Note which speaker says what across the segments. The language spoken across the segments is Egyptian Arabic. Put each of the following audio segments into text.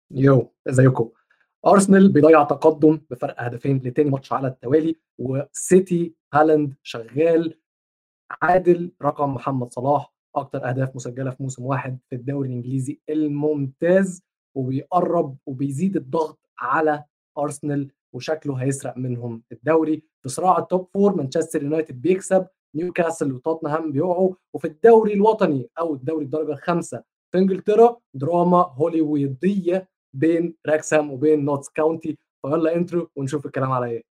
Speaker 1: يو ازيكم ارسنال بيضيع تقدم بفرق هدفين لتاني ماتش على التوالي وسيتي هالاند شغال عادل رقم محمد صلاح اكتر اهداف مسجله في موسم واحد في الدوري الانجليزي الممتاز وبيقرب وبيزيد الضغط على ارسنال وشكله هيسرق منهم الدوري في صراع التوب فور مانشستر يونايتد بيكسب نيوكاسل وتوتنهام بيقعوا وفي الدوري الوطني او الدوري الدرجه الخامسه في انجلترا دراما هوليووديه بين راكسام وبين نوتس كاونتي فيلا انترو ونشوف الكلام على ايه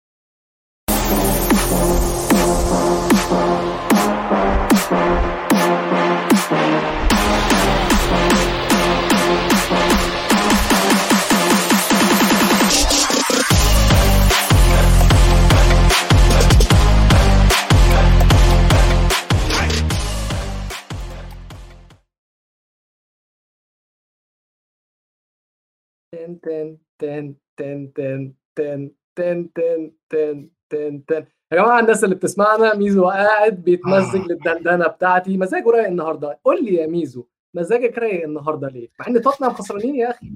Speaker 1: تن تن تن تن تن تن تن تن تن تن تن يا جماعه الناس اللي بتسمعنا ميزو قاعد بيتمزج للدندنه بتاعتي مزاجه رايق النهارده قول لي يا ميزو مزاجك رايق النهارده ليه؟ مع ان توتنهام خسرانين يا اخي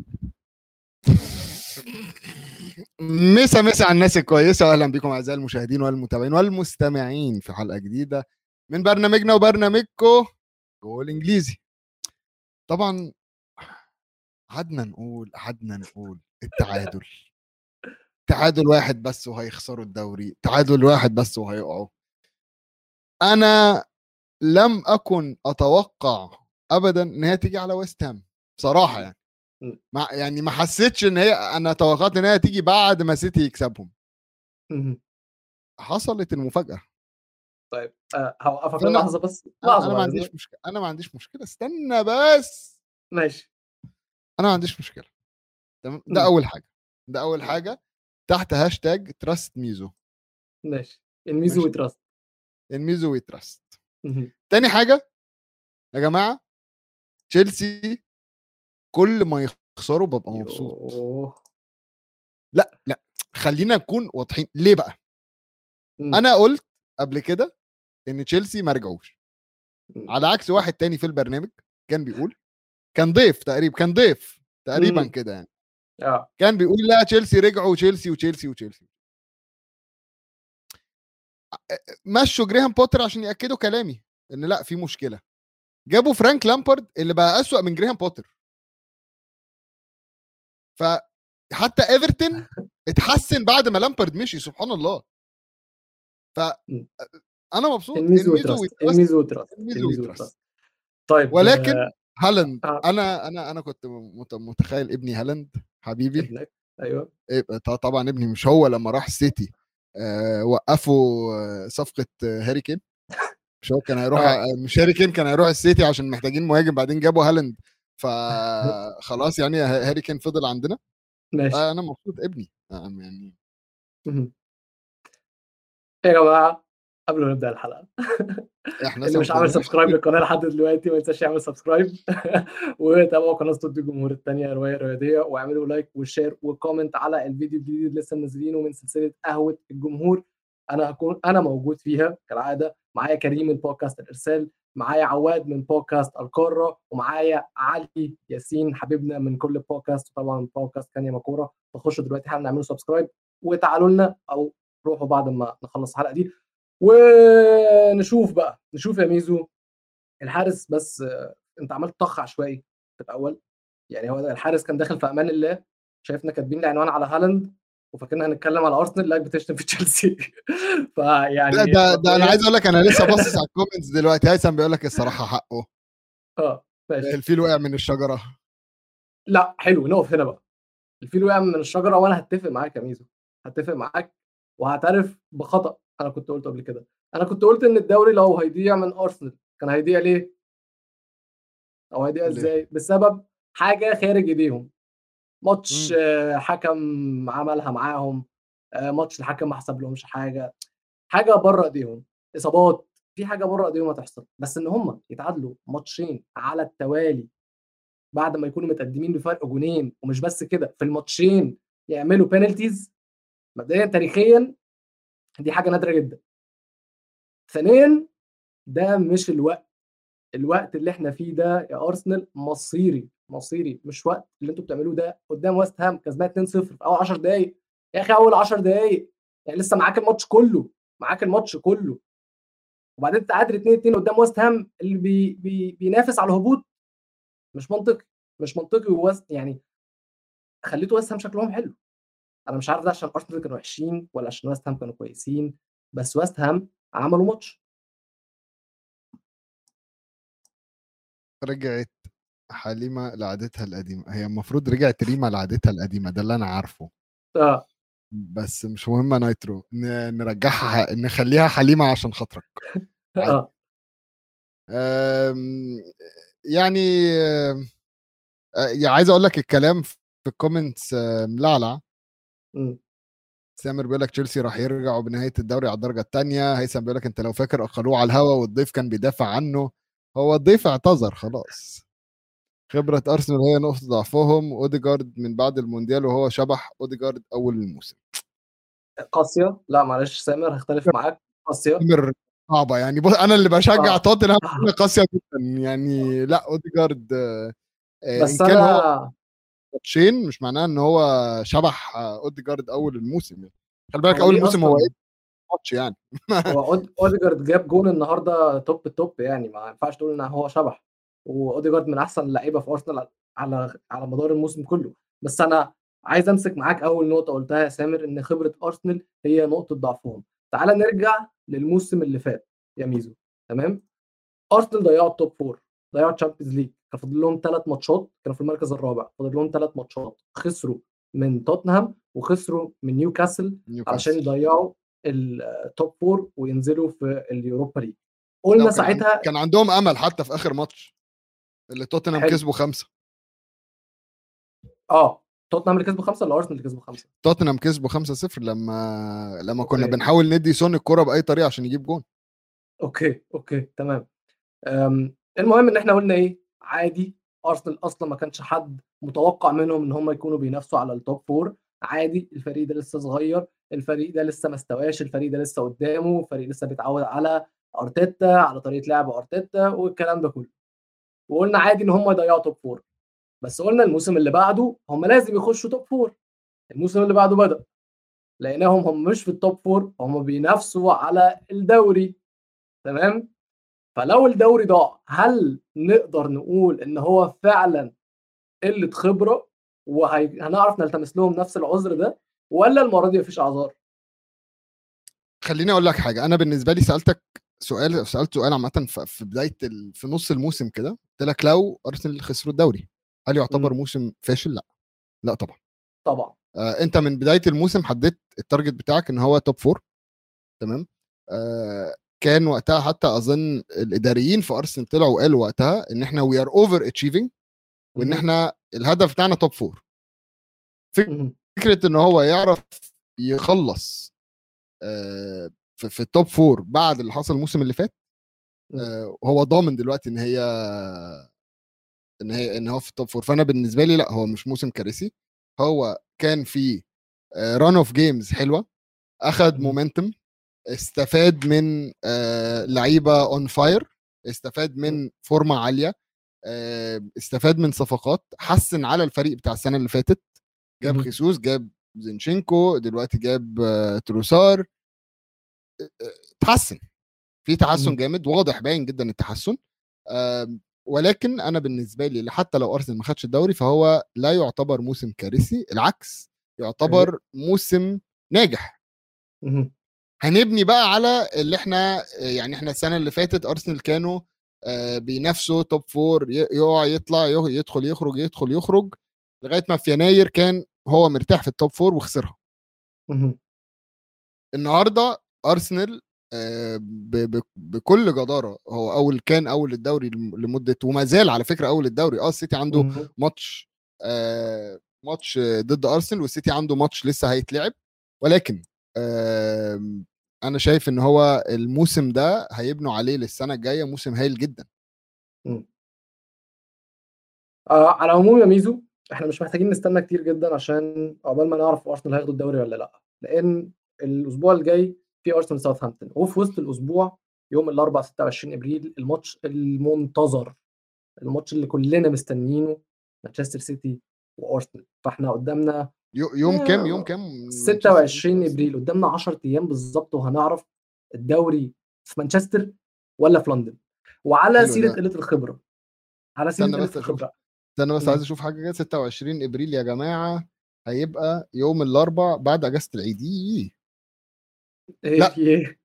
Speaker 2: مسا مسا على الناس الكويسه واهلا بكم اعزائي المشاهدين والمتابعين والمستمعين في حلقه جديده من برنامجنا وبرنامجكم جول انجليزي طبعا قعدنا نقول قعدنا نقول التعادل تعادل واحد بس وهيخسروا الدوري تعادل واحد بس وهيقعوا انا لم اكن اتوقع ابدا ان هي تيجي على ويست هام بصراحه يعني
Speaker 1: م.
Speaker 2: ما يعني ما حسيتش ان هي انا توقعت ان هي تيجي بعد ما سيتي يكسبهم
Speaker 1: مهم.
Speaker 2: حصلت المفاجاه
Speaker 1: طيب آه، هوقفك
Speaker 2: فأنا-
Speaker 1: لحظه بس
Speaker 2: انا
Speaker 1: لحظه
Speaker 2: أنا ما
Speaker 1: بعد
Speaker 2: عنديش
Speaker 1: إذنك.
Speaker 2: مشكله انا ما عنديش مشكله استنى بس
Speaker 1: ماشي
Speaker 2: انا ما عنديش مشكله تمام ده
Speaker 1: م.
Speaker 2: اول حاجه ده اول حاجه تحت هاشتاج تراست ميزو
Speaker 1: ماشي الميزو
Speaker 2: ماشي.
Speaker 1: وتراست
Speaker 2: الميزو وي تراست
Speaker 1: مهم.
Speaker 2: تاني حاجه يا جماعه تشيلسي كل ما يخسروا ببقى مبسوط
Speaker 1: يوه.
Speaker 2: لا لا خلينا نكون واضحين ليه بقى
Speaker 1: م.
Speaker 2: انا قلت قبل كده ان تشيلسي ما رجعوش
Speaker 1: م.
Speaker 2: على عكس واحد تاني في البرنامج كان بيقول كان ضيف تقريبا كان ضيف تقريبا
Speaker 1: مم.
Speaker 2: كده يعني
Speaker 1: اه
Speaker 2: كان بيقول لا تشيلسي رجعوا وتشيلسي وتشيلسي وتشيلسي مشوا جريهام بوتر عشان ياكدوا كلامي ان لا في مشكله جابوا فرانك لامبارد اللي بقى اسوأ من جريهام بوتر فحتى ايفرتون اتحسن بعد ما لامبارد مشي سبحان الله ف
Speaker 1: م.
Speaker 2: انا مبسوط
Speaker 1: الميزو
Speaker 2: الميزو
Speaker 1: وتراست
Speaker 2: ويتراست،
Speaker 1: الميزو وتراست
Speaker 2: الميزو
Speaker 1: الميزو
Speaker 2: ويتراست.
Speaker 1: وتراست طيب
Speaker 2: ولكن
Speaker 1: آه،
Speaker 2: هالاند
Speaker 1: آه.
Speaker 2: انا انا انا كنت مت- متخيل ابني هالاند حبيبي
Speaker 1: ابنك ايوه
Speaker 2: إيه، ط- طبعا ابني مش هو لما راح السيتي آه، وقفوا آه، صفقه آه، هاري كين مش هو كان هيروح
Speaker 1: آه.
Speaker 2: آه، مش هاري كين كان هيروح السيتي عشان محتاجين مهاجم بعدين جابوا هالاند فخلاص يعني ه- هاري كين فضل عندنا
Speaker 1: ماشي
Speaker 2: آه، انا مبسوط ابني آه، يعني
Speaker 1: مهم. يا جماعه قبل ما نبدا الحلقه
Speaker 2: احنا
Speaker 1: اللي
Speaker 2: لسه
Speaker 1: مش
Speaker 2: ما
Speaker 1: عامل
Speaker 2: ابتديناش.
Speaker 1: سبسكرايب للقناه لحد دلوقتي ما ينساش يعمل سبسكرايب وتابعوا قناه صوت الجمهور الثانيه روايه رياضيه واعملوا لايك وشير وكومنت على الفيديو الجديد اللي لسه منزلينه من سلسله قهوه الجمهور انا هكون انا موجود فيها كالعاده معايا كريم من بودكاست الارسال معايا عواد من بودكاست القاره ومعايا علي ياسين حبيبنا من كل بودكاست وطبعا بودكاست كان ماكوره فخشوا دلوقتي حالا نعملوا سبسكرايب وتعالوا لنا او روحوا بعد ما نخلص الحلقه دي ونشوف بقى نشوف يا ميزو الحارس بس آه، انت عملت طخ عشوائي في الاول يعني هو ده الحارس كان داخل في امان الله شايفنا كاتبين العنوان على هالاند وفاكرنا هنتكلم على ارسنال لاك بتشتم في تشيلسي فيعني
Speaker 2: ده, ده, ده انا
Speaker 1: مبدئياً-
Speaker 2: عايز اقول لك انا لسه باصص على الكومنتس دلوقتي هيثم بيقول لك الصراحه حقه
Speaker 1: اه ماشي
Speaker 2: الفيل وقع من الشجره
Speaker 1: لا حلو نقف هنا بقى الفيل وقع من الشجره وانا هتفق معاك يا ميزو هتفق معاك وهعترف بخطا انا كنت قلته قبل كده انا كنت قلت ان الدوري لو هيضيع من ارسنال كان هيضيع ليه او هيضيع
Speaker 2: ليه؟
Speaker 1: ازاي بسبب حاجه خارج ايديهم ماتش
Speaker 2: مم.
Speaker 1: آه، حكم عملها معاهم آه، ماتش الحكم ما حسب لهمش حاجه حاجه بره ايديهم اصابات في حاجه بره ايديهم هتحصل بس ان هم يتعادلوا ماتشين على التوالي بعد ما يكونوا متقدمين بفرق جونين ومش بس كده في الماتشين يعملوا بينالتيز مبدئيا تاريخيا دي حاجه نادره جدا ثانيا ده مش الوقت الوقت اللي احنا فيه ده يا ارسنال مصيري مصيري مش وقت اللي انتوا بتعملوه ده قدام ويست هام كسبان 2-0 في اول 10 دقايق يا اخي اول 10 دقايق يعني لسه معاك الماتش كله معاك الماتش كله وبعدين تعادل 2 2 قدام ويست هام اللي بي بي بينافس على الهبوط مش منطقي مش منطقي ووست يعني خليتوا ويست هام شكلهم حلو انا مش عارف ده عشان ارسنال كانوا وحشين ولا عشان ويست هام كانوا كويسين بس ويست هام عملوا ماتش
Speaker 2: رجعت حليمه لعادتها القديمه هي المفروض رجعت ريما لعادتها القديمه ده اللي انا عارفه
Speaker 1: اه
Speaker 2: بس مش مهم نايترو ن- نرجعها نخليها حليمه عشان خاطرك عادي.
Speaker 1: اه
Speaker 2: أم، يعني أم، أه، يعني عايز اقول لك الكلام في الكومنتس أه، ملعلع
Speaker 1: مم.
Speaker 2: سامر بيقول لك تشيلسي راح يرجعوا بنهايه الدوري على الدرجه الثانيه هيثم بيقول لك انت لو فاكر اخروه على الهوا والضيف كان بيدافع عنه هو الضيف اعتذر خلاص خبره ارسنال هي نقطه ضعفهم اوديجارد من بعد المونديال وهو شبح اوديجارد اول الموسم
Speaker 1: قاسيه لا معلش سامر هختلف معاك قاسيه
Speaker 2: سامر صعبه يعني بص انا اللي بشجع
Speaker 1: آه.
Speaker 2: توتنهام بقول لك قاسيه جدا يعني لا اوديجارد آه، آه،
Speaker 1: بس
Speaker 2: ان كان هو
Speaker 1: انا
Speaker 2: ماتشين مش معناه ان هو شبح آه، اوديجارد اول الموسم يعني خلي بالك
Speaker 1: هو
Speaker 2: اول
Speaker 1: ليه
Speaker 2: الموسم هو
Speaker 1: أصلاً؟
Speaker 2: ايه ماتش يعني
Speaker 1: هو أود- اوديجارد جاب جون النهارده توب التوب يعني ما ينفعش تقول ان هو شبح واوديجارد من احسن اللعيبه في ارسنال على على مدار الموسم كله بس انا عايز امسك معاك اول نقطه قلتها يا سامر ان خبره ارسنال هي نقطه ضعفهم تعال نرجع للموسم اللي فات يا ميزو تمام ارسنال ضيعوا التوب فور ضيعوا الشامبيونز ليج كان فاضل لهم ثلاث ماتشات كانوا في المركز الرابع فاضل لهم ثلاث ماتشات خسروا من توتنهام وخسروا من نيوكاسل علشان
Speaker 2: نيوكاسل.
Speaker 1: يضيعوا التوب فور وينزلوا في اليوروبا ليج قلنا
Speaker 2: لو كان عن-
Speaker 1: ساعتها
Speaker 2: كان عندهم امل حتى في اخر ماتش اللي توتنهام
Speaker 1: حلو.
Speaker 2: كسبوا خمسه
Speaker 1: اه توتنهام اللي كسبوا خمسه ولا ارسنال اللي كسبوا خمسه؟
Speaker 2: توتنهام كسبوا 5-0 لما لما كنا
Speaker 1: أوكي.
Speaker 2: بنحاول ندي سون الكرة باي طريقه عشان يجيب جون
Speaker 1: اوكي اوكي تمام أم، المهم ان احنا قلنا ايه عادي ارسنال اصلا ما كانش حد متوقع منهم ان هم يكونوا بينافسوا على التوب فور عادي الفريق ده لسه صغير الفريق ده لسه ما استواش الفريق ده لسه قدامه الفريق لسه بيتعود على ارتيتا على طريقه لعب ارتيتا والكلام ده كله وقلنا عادي ان هم يضيعوا توب فور بس قلنا الموسم اللي بعده هم لازم يخشوا توب فور الموسم اللي بعده بدا لقيناهم هم مش في التوب فور هم بينافسوا على الدوري تمام فلو الدوري ضاع هل نقدر نقول ان هو فعلا قله خبره وهنعرف نلتمس لهم نفس العذر ده ولا المره دي مفيش اعذار
Speaker 2: خليني اقول لك حاجه انا بالنسبه لي سالتك سؤال سالت سؤال عامه ف- في بدايه ال... في نص الموسم كده قلت لك لو ارسنال خسروا الدوري هل يعتبر
Speaker 1: مم.
Speaker 2: موسم فاشل لا لا طبعا
Speaker 1: طبعا
Speaker 2: آه انت من بدايه الموسم حددت التارجت بتاعك ان هو توب فور تمام آه كان وقتها حتى اظن الاداريين في ارسنال طلعوا وقالوا وقتها ان احنا وي ار اوفر اتشيفنج وان
Speaker 1: مهم.
Speaker 2: احنا الهدف بتاعنا توب فور
Speaker 1: مهم.
Speaker 2: فكره ان هو يعرف يخلص آه، في, في التوب فور بعد اللي حصل الموسم اللي فات
Speaker 1: مم.
Speaker 2: آه، هو ضامن دلوقتي ان هي ان هي ان هو في التوب فور فانا بالنسبه لي لا هو مش موسم كارثي هو كان في ران اوف جيمز حلوه اخذ
Speaker 1: مم.
Speaker 2: مومنتم استفاد من آه، لعيبه اون فاير استفاد من فورمه عاليه آه، استفاد من صفقات حسن على الفريق بتاع السنه اللي فاتت جاب
Speaker 1: مهم.
Speaker 2: خيسوس جاب زينشينكو دلوقتي جاب آه، تروسار آه، آه، تحسن في تحسن
Speaker 1: مم.
Speaker 2: جامد واضح باين جدا التحسن آم، ولكن انا بالنسبه لي حتى لو ارسنال ما خدش الدوري فهو لا يعتبر موسم كارثي العكس يعتبر موسم ناجح
Speaker 1: مهم.
Speaker 2: هنبني بقى على اللي احنا يعني احنا السنه اللي فاتت ارسنال كانوا آه، بينافسوا توب فور ي- يقع يطلع يه- يدخل يخرج يدخل يخرج لغايه ما في يناير كان هو مرتاح في التوب فور وخسرها
Speaker 1: مهم.
Speaker 2: النهارده ارسنال آه، ب- ب- بكل جداره هو اول كان اول الدوري لم- لمده وما زال على فكره اول الدوري اه السيتي عنده
Speaker 1: مهم.
Speaker 2: ماتش آه، ماتش ضد ارسنال والسيتي عنده ماتش لسه هيتلعب ولكن آم، انا شايف ان هو الموسم ده هيبنوا عليه للسنه الجايه موسم هايل جدا
Speaker 1: آه على العموم يا ميزو احنا مش محتاجين نستنى كتير جدا عشان عقبال ما نعرف ارسنال هياخدوا الدوري ولا لا لان الاسبوع الجاي في ارسنال ساوثهامبتون وفي وسط الاسبوع يوم الاربعاء 26 ابريل الماتش المنتظر الماتش اللي كلنا مستنيينه مانشستر سيتي وارسنال فاحنا قدامنا
Speaker 2: يو- يوم كام يوم
Speaker 1: يا
Speaker 2: كام مانشستر
Speaker 1: 26
Speaker 2: سيتي
Speaker 1: ابريل قدامنا 10 ايام بالظبط وهنعرف الدوري في مانشستر ولا في لندن وعلى
Speaker 2: حلو
Speaker 1: سيره
Speaker 2: ده
Speaker 1: قله الخبره على سيره
Speaker 2: استنى
Speaker 1: قله
Speaker 2: بس اشوف
Speaker 1: الخبره
Speaker 2: استنى بس
Speaker 1: مم.
Speaker 2: عايز اشوف حاجه كده 26 ابريل يا جماعه هيبقى يوم الاربع بعد اجازه العيد إيه.
Speaker 1: ايه
Speaker 2: لا
Speaker 1: في ايه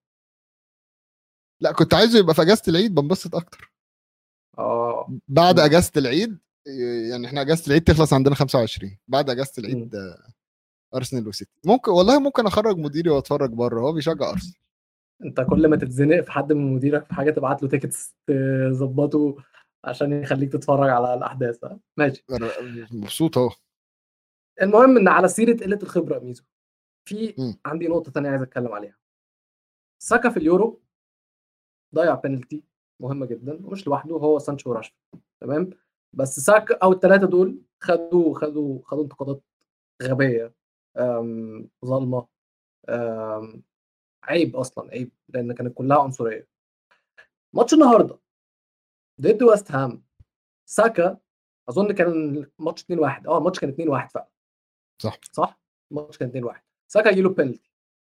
Speaker 2: لا كنت عايزه يبقى في اجازه العيد بنبسط اكتر
Speaker 1: اه
Speaker 2: بعد
Speaker 1: مم.
Speaker 2: اجازه العيد يعني احنا اجازه العيد تخلص عندنا 25 بعد اجازه
Speaker 1: مم.
Speaker 2: العيد آه، ارسنال وسيتي ممكن والله ممكن اخرج مديري واتفرج بره هو بيشجع ارسنال
Speaker 1: انت كل ما تتزنق في حد من مديرك في حاجه تبعت له تيكتس تظبطه عشان يخليك تتفرج على الاحداث ها؟ ماشي
Speaker 2: أنا مبسوط اهو
Speaker 1: المهم ان على سيره قله الخبره يا ميزو في
Speaker 2: مم.
Speaker 1: عندي نقطه تانية عايز اتكلم عليها ساكا في اليورو ضيع بينالتي مهمه جدا ومش لوحده هو سانشو وراشفورد تمام بس ساكا او الثلاثه دول خدوا خدوا خدوا انتقادات غبيه أم، ظالمه أم، عيب اصلا عيب لان كانت كلها عنصريه ماتش النهارده ضد ويست هام ساكا اظن كان الماتش 2-1 اه الماتش كان 2-1 فعلا
Speaker 2: صح
Speaker 1: صح الماتش كان 2-1 ساكا يجيله بينالتي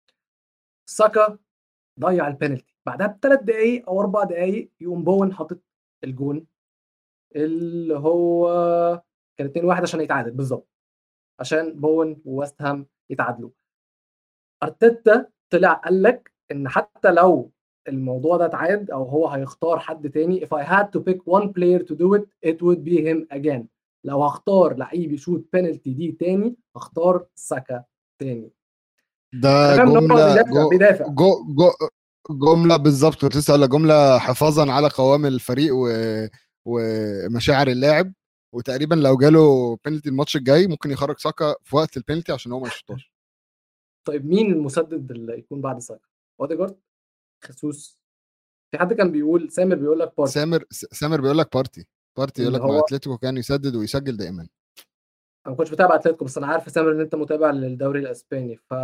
Speaker 1: ساكا ضيع البينالتي بعدها بثلاث دقايق او اربع دقايق يقوم بوين حاطط الجون اللي هو كان 2-1 عشان يتعادل بالظبط عشان بوين وويست هام يتعادلوا ارتيتا طلع قال لك ان حتى لو الموضوع ده اتعاد او هو هيختار حد تاني if I had to pick one player to do it it would be him again لو هختار لعيب يشوط بينالتي دي تاني هختار ساكا تاني
Speaker 2: ده
Speaker 1: انا فاهم ان هو
Speaker 2: جمله
Speaker 1: بيدافع
Speaker 2: جو
Speaker 1: بيدافع
Speaker 2: جو جو جمله بالظبط كنت لسه اقول جمله حفاظا على قوام الفريق و... ومشاعر اللاعب وتقريبا لو جاله بينالتي الماتش الجاي ممكن يخرج ساكا في وقت البينالتي عشان هو ما يشوطهاش
Speaker 1: طيب مين المسدد اللي يكون بعد ساكا اوديجارد خسوس في حد كان بيقول سامر بيقول لك بارتي
Speaker 2: سامر سامر بيقول لك بارتي بارتي يقول
Speaker 1: اللي
Speaker 2: لك مع
Speaker 1: هو
Speaker 2: اتلتيكو كان يسدد ويسجل دائما
Speaker 1: انا ما كنتش بتابع اتلتيكو بس انا عارف يا سامر ان انت متابع للدوري الاسباني ف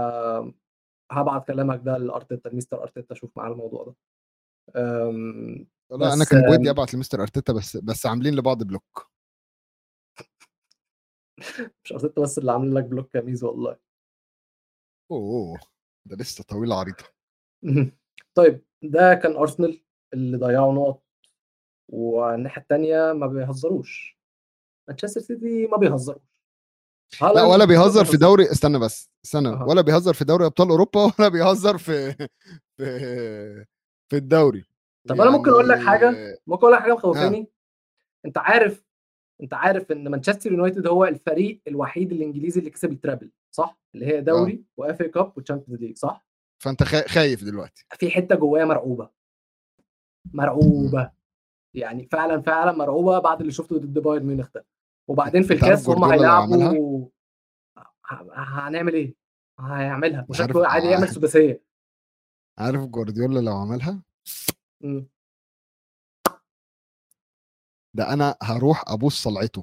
Speaker 1: هبعت كلامك ده لارتيتا مستر ارتيتا شوف معاه الموضوع ده أم،
Speaker 2: والله انا
Speaker 1: بس
Speaker 2: كان بودي
Speaker 1: أم،
Speaker 2: ابعت لمستر ارتيتا بس بس عاملين لبعض بلوك
Speaker 1: مش ارتيتا بس اللي عامل لك بلوك يا ميزو والله
Speaker 2: اوه ده لسه طويله عريضه
Speaker 1: طيب ده كان ارسنال اللي ضيعوا نقط والناحيه الثانيه ما بيهزروش مانشستر سيتي ما بيهزروش
Speaker 2: لا
Speaker 1: هالاند
Speaker 2: ولا
Speaker 1: ما
Speaker 2: بيهزر في
Speaker 1: بيهزرش
Speaker 2: دوري استنى بس استنى
Speaker 1: اها
Speaker 2: ولا بيهزر في دوري ابطال اوروبا ولا بيهزر في في في الدوري
Speaker 1: طب انا ممكن اقول لك
Speaker 2: يعني
Speaker 1: حاجه ممكن اقول لك حاجه
Speaker 2: ها
Speaker 1: مخوفاني انت عارف انت عارف ان مانشستر يونايتد هو الفريق الوحيد الانجليزي اللي كسب الترابل صح اللي هي
Speaker 2: اه
Speaker 1: دوري واف اي كاب وتشامبيونز ليج صح
Speaker 2: فانت خا- خايف دلوقتي
Speaker 1: في حته جوايا مرعوبه
Speaker 2: مم.
Speaker 1: مرعوبه يعني فعلا فعلا مرعوبه بعد اللي شفته ضد بايرن ميونخ ده وبعدين في
Speaker 2: انت عارف
Speaker 1: الكاس هم
Speaker 2: جوارديولا لو عملها
Speaker 1: هيلعبوا ه- هنعمل ايه هيعملها
Speaker 2: عارف
Speaker 1: وشكله عادي يعمل سداسيه
Speaker 2: عارف جوارديولا لو عملها
Speaker 1: مم.
Speaker 2: ده انا هروح ابوس صلعته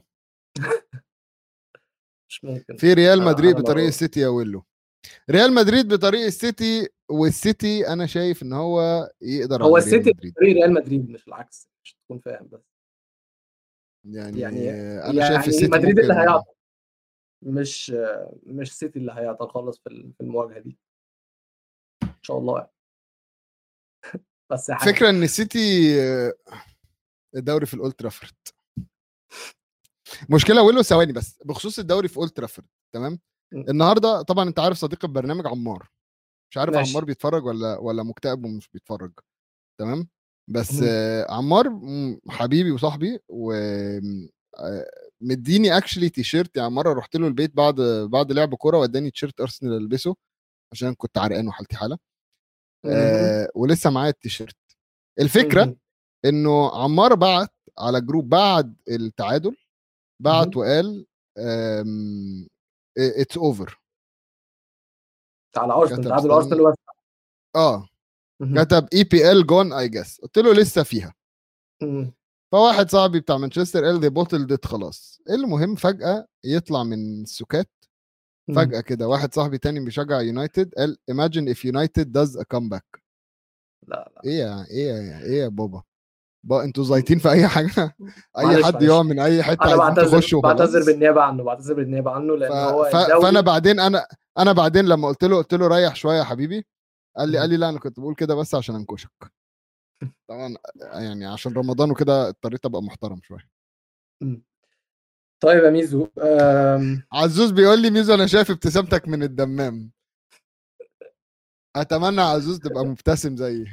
Speaker 1: مش ممكن
Speaker 2: في ريال
Speaker 1: انا
Speaker 2: مدريد
Speaker 1: انا
Speaker 2: بطريق
Speaker 1: مرعوب
Speaker 2: السيتي يا ويلو ريال مدريد بطريق السيتي والسيتي انا شايف ان هو يقدر
Speaker 1: هو
Speaker 2: على ريال
Speaker 1: السيتي
Speaker 2: مدريد
Speaker 1: فريق ريال مدريد مش العكس مش تكون فاهم بس
Speaker 2: يعني
Speaker 1: يعني
Speaker 2: انا شايف
Speaker 1: يعني
Speaker 2: السيتي
Speaker 1: مدريد اللي
Speaker 2: ممكن
Speaker 1: هيعطل مش مش سيتي اللي هيعطل خالص في ال- في المواجهه دي ان شاء الله يعني. بس يا حاجه
Speaker 2: فكره ان السيتي آه، الدوري في الاولد ترافورد مشكله ويلو ثواني بس بخصوص الدوري في اولد ترافورد تمام
Speaker 1: م.
Speaker 2: النهارده طبعا انت عارف صديق البرنامج عمار مش عارف
Speaker 1: ماشي
Speaker 2: عمار بيتفرج ولا ولا مكتئب ومش بيتفرج تمام بس
Speaker 1: مم.
Speaker 2: آه، عمار م، حبيبي وصاحبي و م، آه، مديني اكشلي تيشيرت يعني مره رحت له البيت بعد بعد لعب كوره واداني تيشيرت ارسنال البسه عشان كنت عرقان وحالتي حاله
Speaker 1: مهم.
Speaker 2: آه ولسه معايا التيشيرت الفكره
Speaker 1: مهم.
Speaker 2: انه عمار بعت على جروب بعد التعادل بعت
Speaker 1: مهم.
Speaker 2: وقال اتس اوفر
Speaker 1: على ارسنال
Speaker 2: كتب
Speaker 1: تعادل ارسنال
Speaker 2: استنى
Speaker 1: بس
Speaker 2: اه
Speaker 1: مهم.
Speaker 2: كتب اي بي ال جون اي جس قلت له لسه فيها
Speaker 1: مهم.
Speaker 2: فواحد صاحبي بتاع مانشستر قال دي بوتل ديت خلاص المهم فجاه يطلع من السكات
Speaker 1: مم.
Speaker 2: فجاه كده واحد صاحبي تاني بيشجع يونايتد قال imagine if United does a comeback
Speaker 1: لا لا
Speaker 2: ايه يا ايه يا ايه يا بابا بقى انتوا زايطين في اي حاجه اي
Speaker 1: معلش،
Speaker 2: حد
Speaker 1: معلش.
Speaker 2: يقع من اي حته
Speaker 1: انا
Speaker 2: عايزين
Speaker 1: بعتذر
Speaker 2: تخشوا وخلاص.
Speaker 1: بعتذر بالنيابه عنه بعتذر بالنيابه عنه لان
Speaker 2: ف...
Speaker 1: هو
Speaker 2: ف...
Speaker 1: الدوري
Speaker 2: فانا بعدين انا انا بعدين لما قلت له قلت له ريح شويه يا حبيبي قال لي
Speaker 1: مم.
Speaker 2: قال لي لا انا كنت بقول كده بس عشان انكشك طبعا يعني عشان رمضان وكده اضطريت ابقى محترم شويه
Speaker 1: طيب يا ميزو أم...
Speaker 2: عزوز بيقول لي ميزو انا شايف ابتسامتك من الدمام اتمنى عزوز تبقى مبتسم زيي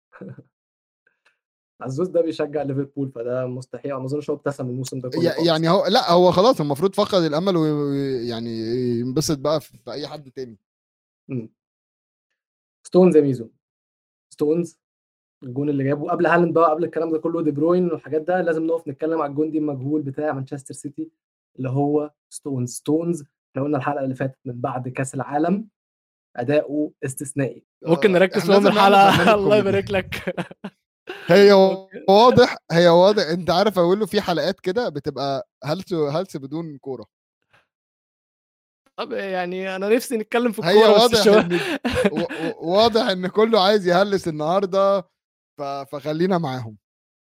Speaker 1: عزوز ده بيشجع ليفربول فده مستحيل ما اظنش هو ابتسم الموسم ده كله
Speaker 2: ي-
Speaker 1: خالص.
Speaker 2: يعني هو لا هو خلاص المفروض فقد الامل ويعني ينبسط بقى في في اي حد تاني
Speaker 1: مم. ستونز يا ميزو ستونز الجون اللي جابه قبل هالاند بقى قبل الكلام ده كله دي بروين والحاجات ده لازم نقف نتكلم على الجندي المجهول بتاع مانشستر سيتي اللي هو ستونز ستونز احنا قلنا الحلقه اللي فاتت من بعد كاس العالم اداؤه استثنائي ممكن
Speaker 2: آه،
Speaker 1: نركز
Speaker 2: إحنا
Speaker 1: في
Speaker 2: لازم نعمل
Speaker 1: الحلقه
Speaker 2: برنامج
Speaker 1: الله
Speaker 2: كوميدي.
Speaker 1: يبارك لك
Speaker 2: هي
Speaker 1: أوكي.
Speaker 2: واضح هي واضح انت عارف اقول له في حلقات كده بتبقى هلس هلس بدون كوره
Speaker 1: طب يعني انا نفسي نتكلم في
Speaker 2: هي
Speaker 1: الكوره بس
Speaker 2: واضح
Speaker 1: الشباب
Speaker 2: ان و- و- واضح ان كله عايز يهلس النهارده ف... فخلينا معاهم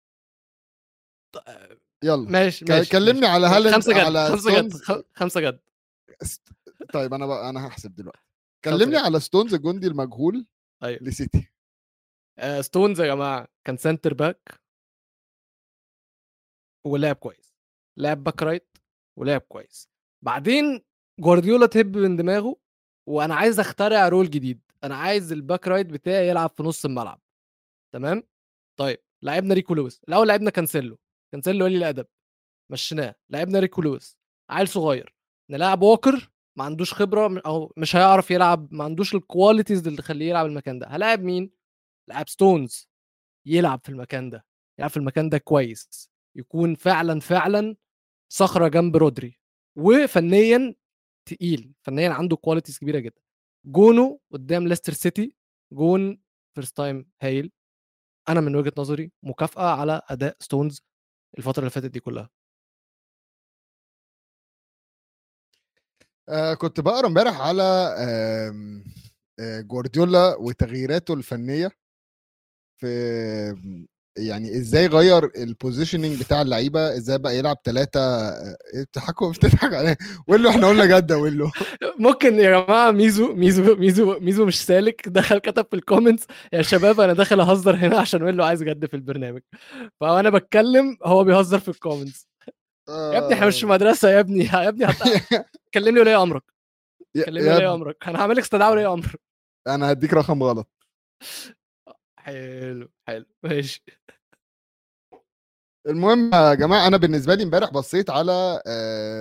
Speaker 2: يلا
Speaker 1: ماشي
Speaker 2: ك-
Speaker 1: ماشي
Speaker 2: كلمني
Speaker 1: ماشي.
Speaker 2: على هالاند
Speaker 1: خمسه جد
Speaker 2: على
Speaker 1: خمسه جد
Speaker 2: ستونز.
Speaker 1: خ- خمسه جد
Speaker 2: است- طيب انا بقى انا هحسب دلوقتي
Speaker 1: خمسة
Speaker 2: كلمني
Speaker 1: جد.
Speaker 2: على ستونز الجندي المجهول
Speaker 1: ايوه
Speaker 2: لسيتي
Speaker 1: آه، ستونز يا جماعه كان سنتر باك ولعب كويس لعب باك رايت ولعب كويس بعدين جوارديولا تهب من دماغه وانا عايز اخترع رول جديد انا عايز الباك رايت بتاعي يلعب في نص الملعب تمام طيب لعبنا ريكو لويس الاول لعبنا كانسيلو كانسيلو قليل الادب مشيناه لعبنا ريكو لويس عيل صغير نلعب ووكر ما عندوش خبره او مش هيعرف يلعب ما عندوش الكواليتيز اللي تخليه يلعب المكان ده هلاعب مين لعب ستونز يلعب في المكان ده يلعب في المكان ده كويس يكون فعلا فعلا صخره جنب رودري وفنيا تقيل فنيا عنده كواليتيز كبيره جدا جونه قدام ليستر سيتي جون فيرست تايم هايل انا من وجهه نظري مكافاه على اداء ستونز الفتره اللي فاتت دي كلها
Speaker 2: آه كنت بقرا امبارح على آم، آه جوارديولا وتغييراته الفنيه في يعني ازاي غير البوزيشننج بتاع اللعيبه ازاي بقى يلعب ثلاثه بتضحكوا بتضحك عليه ويلو احنا قلنا جده ويلو
Speaker 1: ممكن يا جماعه ميزو ميزو ميزو ميزو مش سالك دخل كتب في الكومنتس يا شباب انا داخل اهزر هنا عشان ويلو عايز جد في البرنامج فانا بتكلم هو بيهزر في الكومنتس يا ابني احنا مش في مدرسه يا ابني يا ابني هت- كلمني ولي امرك
Speaker 2: يا-
Speaker 1: كلمني
Speaker 2: يا
Speaker 1: ولي
Speaker 2: ابني،
Speaker 1: امرك انا هعمل لك استدعاء ولي امر
Speaker 2: انا هديك رقم غلط
Speaker 1: حلو حلو ماشي
Speaker 2: المهم يا جماعه انا بالنسبه لي امبارح بصيت على آه،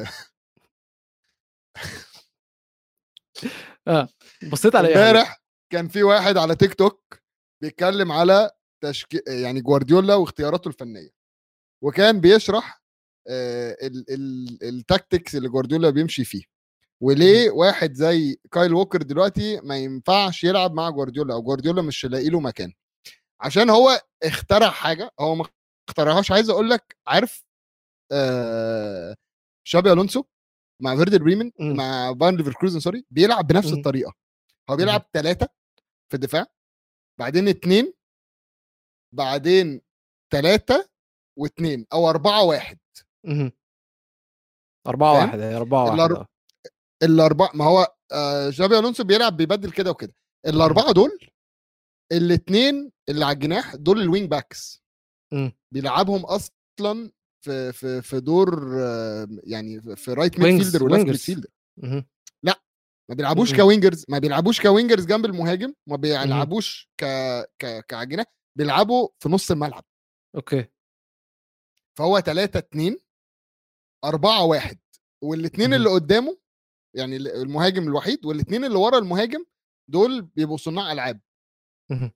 Speaker 1: بصيت على ايه يا حبيبي؟
Speaker 2: امبارح كان في واحد على تيك توك بيتكلم على تشكي... يعني جوارديولا واختياراته الفنيه وكان بيشرح آه، ال... ال... التاكتكس اللي جوارديولا بيمشي فيه وليه واحد زي كايل ووكر دلوقتي ما ينفعش يلعب مع جوارديولا او جوارديولا مش لاقي له مكان عشان هو اخترع حاجه هو ما اخترعهاش عايز اقول لك عارف آه شابي الونسو مع فيردر بريمن
Speaker 1: مم.
Speaker 2: مع فان ليفركروزن سوري بيلعب بنفس
Speaker 1: مم.
Speaker 2: الطريقه هو بيلعب ثلاثه في الدفاع بعدين اثنين بعدين ثلاثه واثنين او اربعه واحد
Speaker 1: مهم. أربعة
Speaker 2: فاهم؟
Speaker 1: واحد هي أربعة واحد
Speaker 2: الأر-
Speaker 1: آه.
Speaker 2: الاربعه ما هو آه جابي الونسو بيلعب بيبدل كده وكده الاربعه دول الاثنين اللي على الجناح دول الوينج باكس
Speaker 1: مم.
Speaker 2: بيلعبهم اصلا في في في دور آه، يعني في رايت ميد
Speaker 1: وينجز
Speaker 2: فيلدر وليفت ميد
Speaker 1: وينجرز
Speaker 2: فيلدر
Speaker 1: مهم.
Speaker 2: ما بيلعبوش
Speaker 1: مم.
Speaker 2: كوينجرز ما بيلعبوش كوينجرز جنب المهاجم ما بيلعبوش ك ك كعجنه بيلعبوا في نص الملعب
Speaker 1: أوكي
Speaker 2: فهو 3 2 4 1 والاثنين
Speaker 1: مهم.
Speaker 2: اللي قدامه يعني المهاجم الوحيد والاثنين اللي ورا المهاجم دول بيبقوا صناع العاب
Speaker 1: مهم.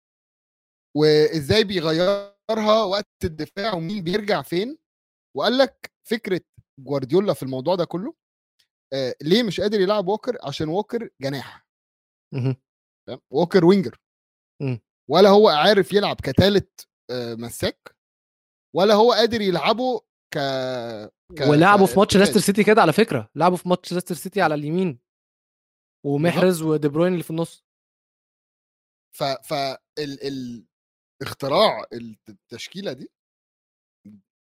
Speaker 2: وازاي بيغيرها وقت الدفاع ومين بيرجع فين وقال لك فكره جوارديولا في الموضوع ده كله آه ليه مش قادر يلعب ووكر عشان ووكر جناح
Speaker 1: مهم.
Speaker 2: فاهم؟ ووكر وينجر
Speaker 1: مم.
Speaker 2: ولا هو عارف يلعب كتالت آه مساك ولا هو قادر يلعبه ك, ك...
Speaker 1: ولعبوا في ماتش
Speaker 2: كارتكاز.
Speaker 1: ليستر سيتي كده على فكرة لعبوا في ماتش ليستر سيتي على اليمين ومحرز ودي بروين اللي في النص
Speaker 2: ف ف ال... ال... اختراع التشكيله دي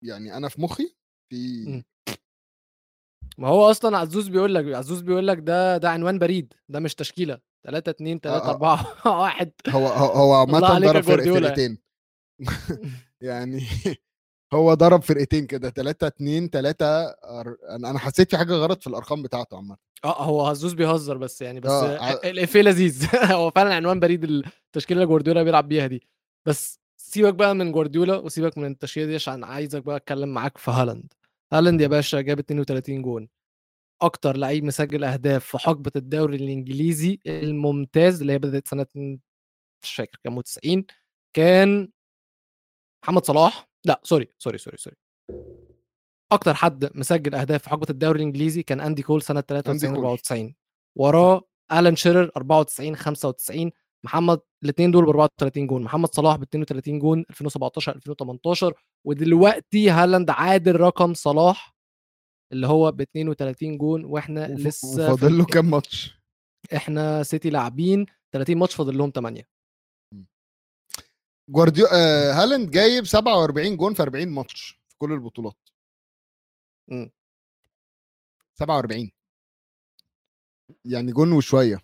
Speaker 2: يعني انا في مخي في
Speaker 1: مم. ما هو اصلا عزوز بيقول لك عزوز بيقول لك ده ده عنوان بريد ده مش تشكيله 3 2 3
Speaker 2: آه.
Speaker 1: 4 1
Speaker 2: هو هو هو
Speaker 1: الله
Speaker 2: عامة
Speaker 1: عليك يا
Speaker 2: ضرب فرق
Speaker 1: جوارديولا.
Speaker 2: فرقتين يعني هو ضرب فرقتين كده 3 2 3 انا انا حسيت في حاجه غلط في الارقام بتاعته عامه
Speaker 1: اه هو عزوز بيهزر بس يعني بس
Speaker 2: آه، ع-
Speaker 1: الافيه لذيذ هو فعلا عنوان بريد التشكيله اللي جوارديولا بيلعب بيها دي بس سيبك بقى من جوارديولا وسيبك من التشكيله دي عشان عايزك بقى اتكلم معاك في هالاند هالاند يا باشا جاب 32 جون اكتر لعيب مسجل اهداف في حقبه الدوري الانجليزي الممتاز اللي هي بدات سنه مش فاكر كام 90 كان محمد صلاح لا سوري سوري سوري سوري اكتر حد مسجل اهداف في حقبه الدوري الانجليزي كان اندي كول سنه 93
Speaker 2: كول.
Speaker 1: 94 وراه الان شيرر 94 95 محمد الاثنين دول ب 34 جون محمد صلاح ب 32 جون 2017 2018 ودلوقتي هالاند عادل رقم صلاح اللي هو ب 32 جون واحنا
Speaker 2: وف-
Speaker 1: لسه في
Speaker 2: وفاضل له كام ماتش
Speaker 1: احنا سيتي لاعبين 30 ماتش فاضل لهم 8
Speaker 2: جوارديو آه هالاند جايب 47 جون في 40 ماتش في كل البطولات
Speaker 1: مم.
Speaker 2: 47 يعني جون وشويه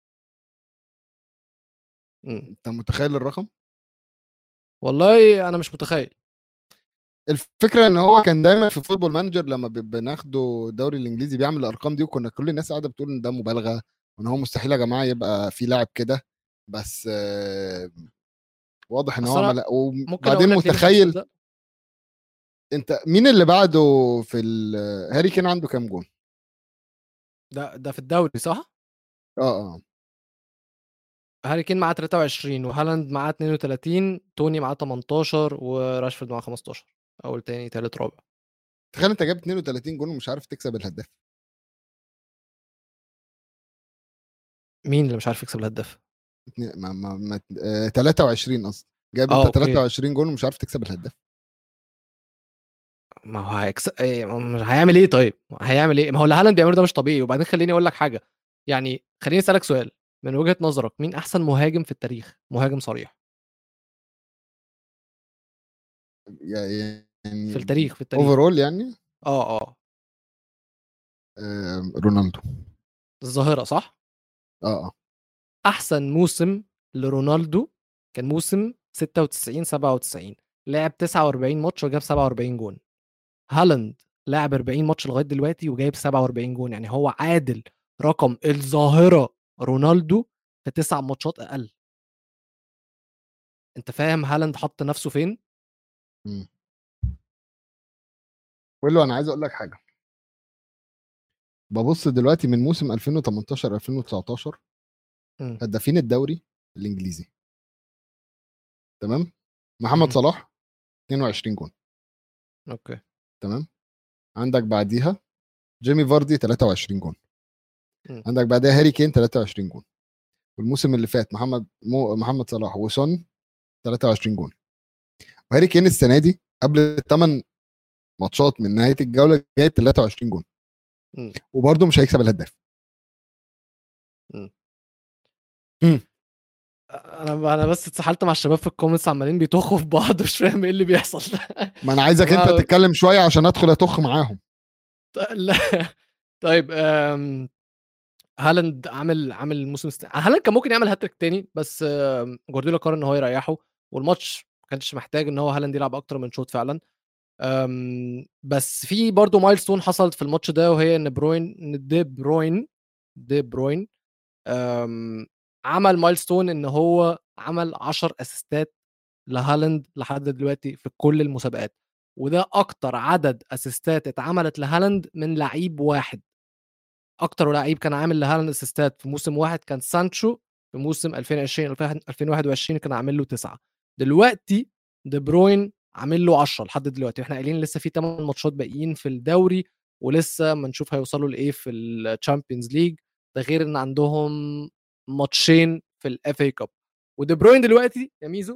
Speaker 1: مم.
Speaker 2: انت متخيل الرقم
Speaker 1: والله انا مش متخيل
Speaker 2: الفكره ان هو كان دايما في فوتبول مانجر لما ب- بناخده الدوري الانجليزي بيعمل الارقام دي وكنا كل الناس قاعده بتقول ان ده مبالغه وان هو مستحيل يا جماعه يبقى في لاعب كده بس آه، واضح ان
Speaker 1: بس
Speaker 2: هو
Speaker 1: أنا
Speaker 2: عمل
Speaker 1: ممكن
Speaker 2: وبعدين
Speaker 1: اقول لك ليه مش
Speaker 2: متخيل
Speaker 1: مصدق؟
Speaker 2: انت مين اللي بعده في ال- هاري كين عنده كام جون؟
Speaker 1: ده ده في الدوري صح؟
Speaker 2: اه اه
Speaker 1: هاري كين معاه 23 وهالاند معاه 32 توني معاه 18 وراشفورد معاه 15 اول تاني تالت رابع
Speaker 2: تخيل انت جايب 32 جون ومش عارف تكسب الهداف
Speaker 1: مين اللي مش عارف يكسب الهداف؟
Speaker 2: اتنين- ما ما ما آه 23 قصدي جايب
Speaker 1: آه،
Speaker 2: انت
Speaker 1: أوكي.
Speaker 2: 23 جون ومش عارف تكسب الهداف
Speaker 1: ما هو هيكسب إيه ما هو هيعمل ايه طيب؟ هيعمل ايه؟ ما هو اللي هالاند بيعمله ده مش طبيعي وبعدين خليني اقول لك حاجه يعني خليني اسالك سؤال من وجهه نظرك مين احسن مهاجم في التاريخ؟ مهاجم صريح
Speaker 2: يعني
Speaker 1: في التاريخ في التاريخ
Speaker 2: اوفرول يعني
Speaker 1: اه اه
Speaker 2: آه رونالدو
Speaker 1: الظاهره صح؟
Speaker 2: اه اه
Speaker 1: احسن موسم لرونالدو كان موسم 96 97 لعب 49 ماتش وجاب 47 جون هالاند لعب 40 ماتش لغايه دلوقتي وجايب 47 جون يعني هو عادل رقم الظاهره رونالدو في تسع ماتشات اقل انت فاهم هالاند حط نفسه فين
Speaker 2: له انا عايز اقول لك حاجه ببص دلوقتي من موسم 2018 2019
Speaker 1: مم.
Speaker 2: هدافين الدوري الانجليزي تمام
Speaker 1: مم.
Speaker 2: محمد صلاح 22 جون
Speaker 1: اوكي
Speaker 2: تمام عندك بعديها جيمي فاردي 23 جون
Speaker 1: مم.
Speaker 2: عندك بعدها هاري كين 23 جون والموسم اللي فات محمد مو محمد صلاح وسون 23 جون وهاري كين السنه دي قبل الثمان ماتشات من نهايه الجوله جايب 23 جون
Speaker 1: مم.
Speaker 2: وبرده مش هيكسب الهداف
Speaker 1: انا انا بس اتسحلت مع الشباب في الكومنتس عمالين بيطخوا في بعض مش فاهم ايه اللي بيحصل
Speaker 2: ما انا عايزك
Speaker 1: آه.
Speaker 2: انت تتكلم شويه عشان ادخل اطخ معاهم
Speaker 1: لا طيب أم، هالاند عامل عامل موسم است... هالاند كان ممكن يعمل هاتريك تاني بس أم، جوارديولا قرر ان هو يريحه والماتش ما كانش محتاج ان هو هالاند يلعب اكتر من شوط فعلا أم، بس في برضه مايلستون حصلت في الماتش ده وهي ان بروين ان دي بروين دي بروين أم، عمل مايلستون ان هو عمل 10 اسيستات لهالاند لحد دلوقتي في كل المسابقات وده اكتر عدد اسيستات اتعملت لهالاند من لعيب واحد اكتر لعيب كان عامل لهالاند اسيستات في موسم واحد كان سانشو في موسم 2020 2021 كان عامل له تسعة دلوقتي دي بروين عامل له 10 لحد دلوقتي واحنا قايلين لسه في 8 ماتشات باقيين في الدوري ولسه ما نشوف هيوصلوا لايه في الشامبيونز ليج ده غير ان عندهم ماتشين في الاف اي كاب ودي بروين دلوقتي يا ميزو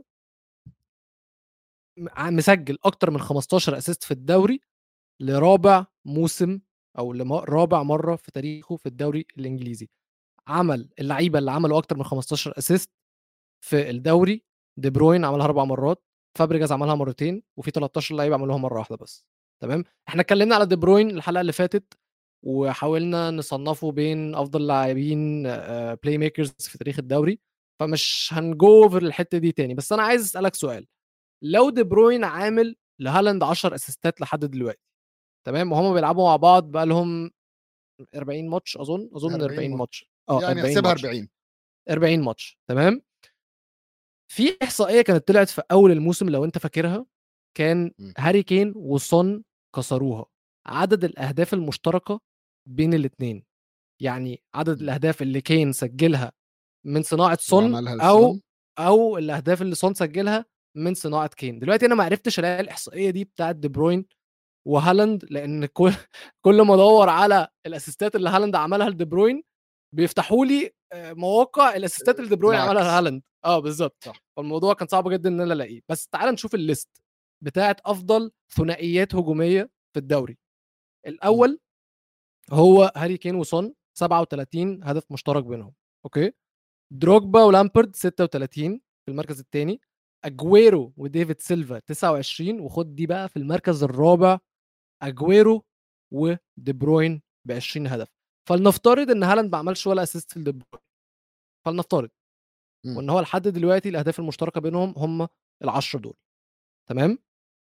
Speaker 1: م- مسجل اكتر من 15 اسيست في الدوري لرابع موسم او لرابع مره في تاريخه في الدوري الانجليزي عمل اللعيبه اللي عملوا اكتر من 15 اسيست في الدوري دي بروين عملها اربع مرات فابريجاز عملها مرتين وفي 13 لعيب عملوها مره واحده بس تمام احنا اتكلمنا على دي بروين الحلقه اللي فاتت وحاولنا نصنفه بين افضل لاعبين بلاي ميكرز في تاريخ الدوري فمش هنجو اوفر الحته دي تاني بس انا عايز اسالك سؤال لو دي بروين عامل لهالاند 10 اسيستات لحد دلوقتي تمام وهم بيلعبوا مع بعض بقى لهم 40 ماتش اظن اظن
Speaker 2: 40
Speaker 1: 40
Speaker 2: ماتش.
Speaker 1: ماتش اه
Speaker 2: يعني
Speaker 1: 40
Speaker 2: احسبها
Speaker 1: ماتش
Speaker 2: 40
Speaker 1: 40 ماتش تمام في احصائيه كانت طلعت في اول الموسم لو انت فاكرها كان
Speaker 2: م.
Speaker 1: هاري كين وسون كسروها عدد الاهداف المشتركه بين الاثنين يعني عدد
Speaker 2: م.
Speaker 1: الاهداف اللي كين سجلها من صناعه سون
Speaker 2: وعملها
Speaker 1: او
Speaker 2: لسون.
Speaker 1: او الاهداف اللي سون سجلها من صناعه كين دلوقتي انا ما عرفتش الاقي الاحصائيه دي بتاعت دي بروين وهالاند لان كل كل ما ادور على الاسيستات اللي هالاند عملها لدي بروين بيفتحوا لي آه، مواقع الاسيستات اللي دي بروين عملها
Speaker 2: العكس.
Speaker 1: لهالاند اه بالظبط
Speaker 2: صح.
Speaker 1: فالموضوع كان صعب جدا ان انا الاقيه بس تعال نشوف الليست بتاعت افضل ثنائيات هجوميه في الدوري الاول هو هاري كين وسون 37 هدف مشترك بينهم اوكي دروجبا ولامبرد 36 في المركز الثاني اجويرو وديفيد سيلفا 29 وخد دي بقى في المركز الرابع اجويرو ودي بروين ب 20 هدف فلنفترض ان هالاند ما عملش ولا اسيست لدي بروين فلنفترض
Speaker 2: مم.
Speaker 1: وان هو لحد دلوقتي الاهداف المشتركه بينهم هم العشرة دول تمام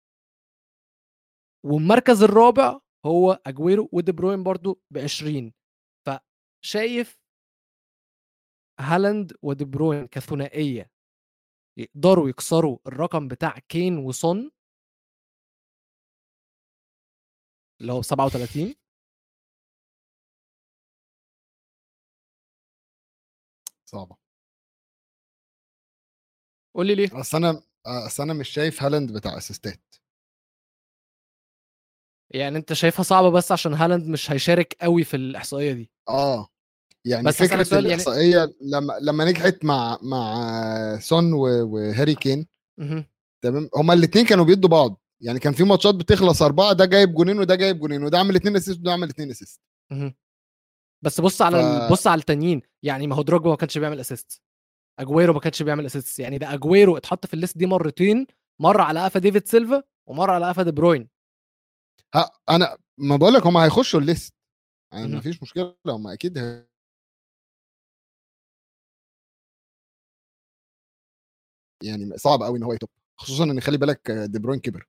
Speaker 1: والمركز الرابع هو اجويرو ودي بروين برضو ب 20 فشايف هالاند ودي بروين كثنائيه يقدروا يكسروا الرقم بتاع كين وسون اللي هو 37
Speaker 2: صعبه
Speaker 1: قول لي ليه
Speaker 2: اصل انا اصل انا مش شايف هالاند بتاع اسيستات
Speaker 1: يعني انت شايفها صعبه بس عشان هالاند مش هيشارك قوي في الاحصائيه دي
Speaker 2: اه يعني
Speaker 1: بس هسألك
Speaker 2: فكره
Speaker 1: سؤال يعني-
Speaker 2: الاحصائيه لما لما نجحت مع مع سون و- وهاري كين
Speaker 1: مهم.
Speaker 2: تمام هما الاثنين كانوا بيدوا بعض يعني كان في ماتشات بتخلص اربعه ده جايب جونين وده جايب جونين وده عامل اثنين اسيست وده عامل اثنين اسيست
Speaker 1: مهم. بس بص على
Speaker 2: ف-
Speaker 1: ال- بص على التانيين يعني ما هو دروجبا ما كانش بيعمل اسيست اجويرو ما كانش بيعمل اسيست يعني ده اجويرو اتحط في الليست دي مرتين مره على قفا ديفيد سيلفا ومره على قفا دي بروين
Speaker 2: ها انا ما بقول لك هما هيخشوا الليست يعني
Speaker 1: مهم.
Speaker 2: ما فيش مشكله هما اكيد ه- يعني صعب قوي ان هو يتوب خصوصا ان خلي بالك دي بروين كبر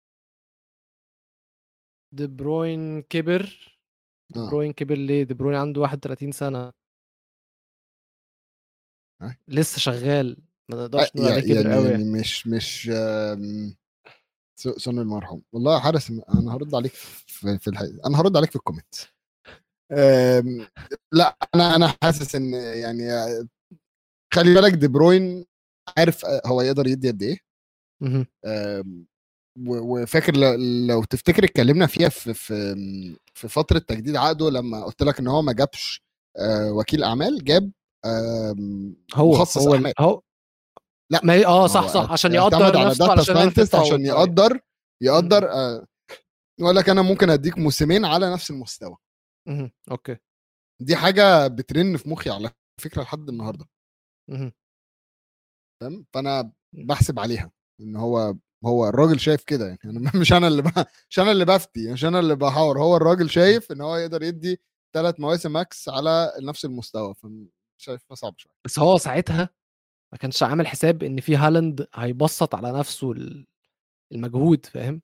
Speaker 1: دي بروين كبر دي
Speaker 2: آه.
Speaker 1: بروين كبر ليه دي بروين عنده 31 سنه
Speaker 2: آه.
Speaker 1: لسه شغال ما نقدرش
Speaker 2: آه،
Speaker 1: نقول عليه كبر
Speaker 2: يعني,
Speaker 1: قوي
Speaker 2: يعني مش مش آم، س- سون المرحوم والله حارس انا هرد عليك في, في الحقيقة. انا هرد عليك في الكومنت آم، لا انا انا حاسس ان يعني خلي بالك دي بروين عارف هو يقدر يدي قد ايه
Speaker 1: مهم.
Speaker 2: آم، و- وفاكر ل- لو تفتكر اتكلمنا فيها في في في فتره تجديد عقده لما قلت لك ان هو ما جابش آه، وكيل اعمال جاب آم،
Speaker 1: هو
Speaker 2: مخصص
Speaker 1: هو
Speaker 2: اعمال
Speaker 1: هو
Speaker 2: لا
Speaker 1: ما هي اه
Speaker 2: هو
Speaker 1: صح صح عشان
Speaker 2: اعتمد
Speaker 1: يقدر
Speaker 2: على
Speaker 1: نفسه
Speaker 2: داتا
Speaker 1: علشان يعرف
Speaker 2: ساينتست
Speaker 1: يدفع
Speaker 2: عشان
Speaker 1: وبتاع.
Speaker 2: يقدر يقدر آه، يقول لك انا ممكن اديك موسمين على نفس المستوى
Speaker 1: مهم. اوكي
Speaker 2: دي حاجه بترن في مخي على فكره لحد النهارده
Speaker 1: مهم.
Speaker 2: فاهم فانا بحسب عليها ان هو هو الراجل شايف كده يعني انا مش انا اللي بقى مش انا اللي بفتي مش انا اللي بحاور هو الراجل شايف ان هو يقدر يدي ثلاث مواسم ماكس على نفس المستوى فشايفها صعب شويه
Speaker 1: بس هو ساعتها ما كانش عامل حساب ان في هالاند هيبسط على نفسه ال- المجهود فاهم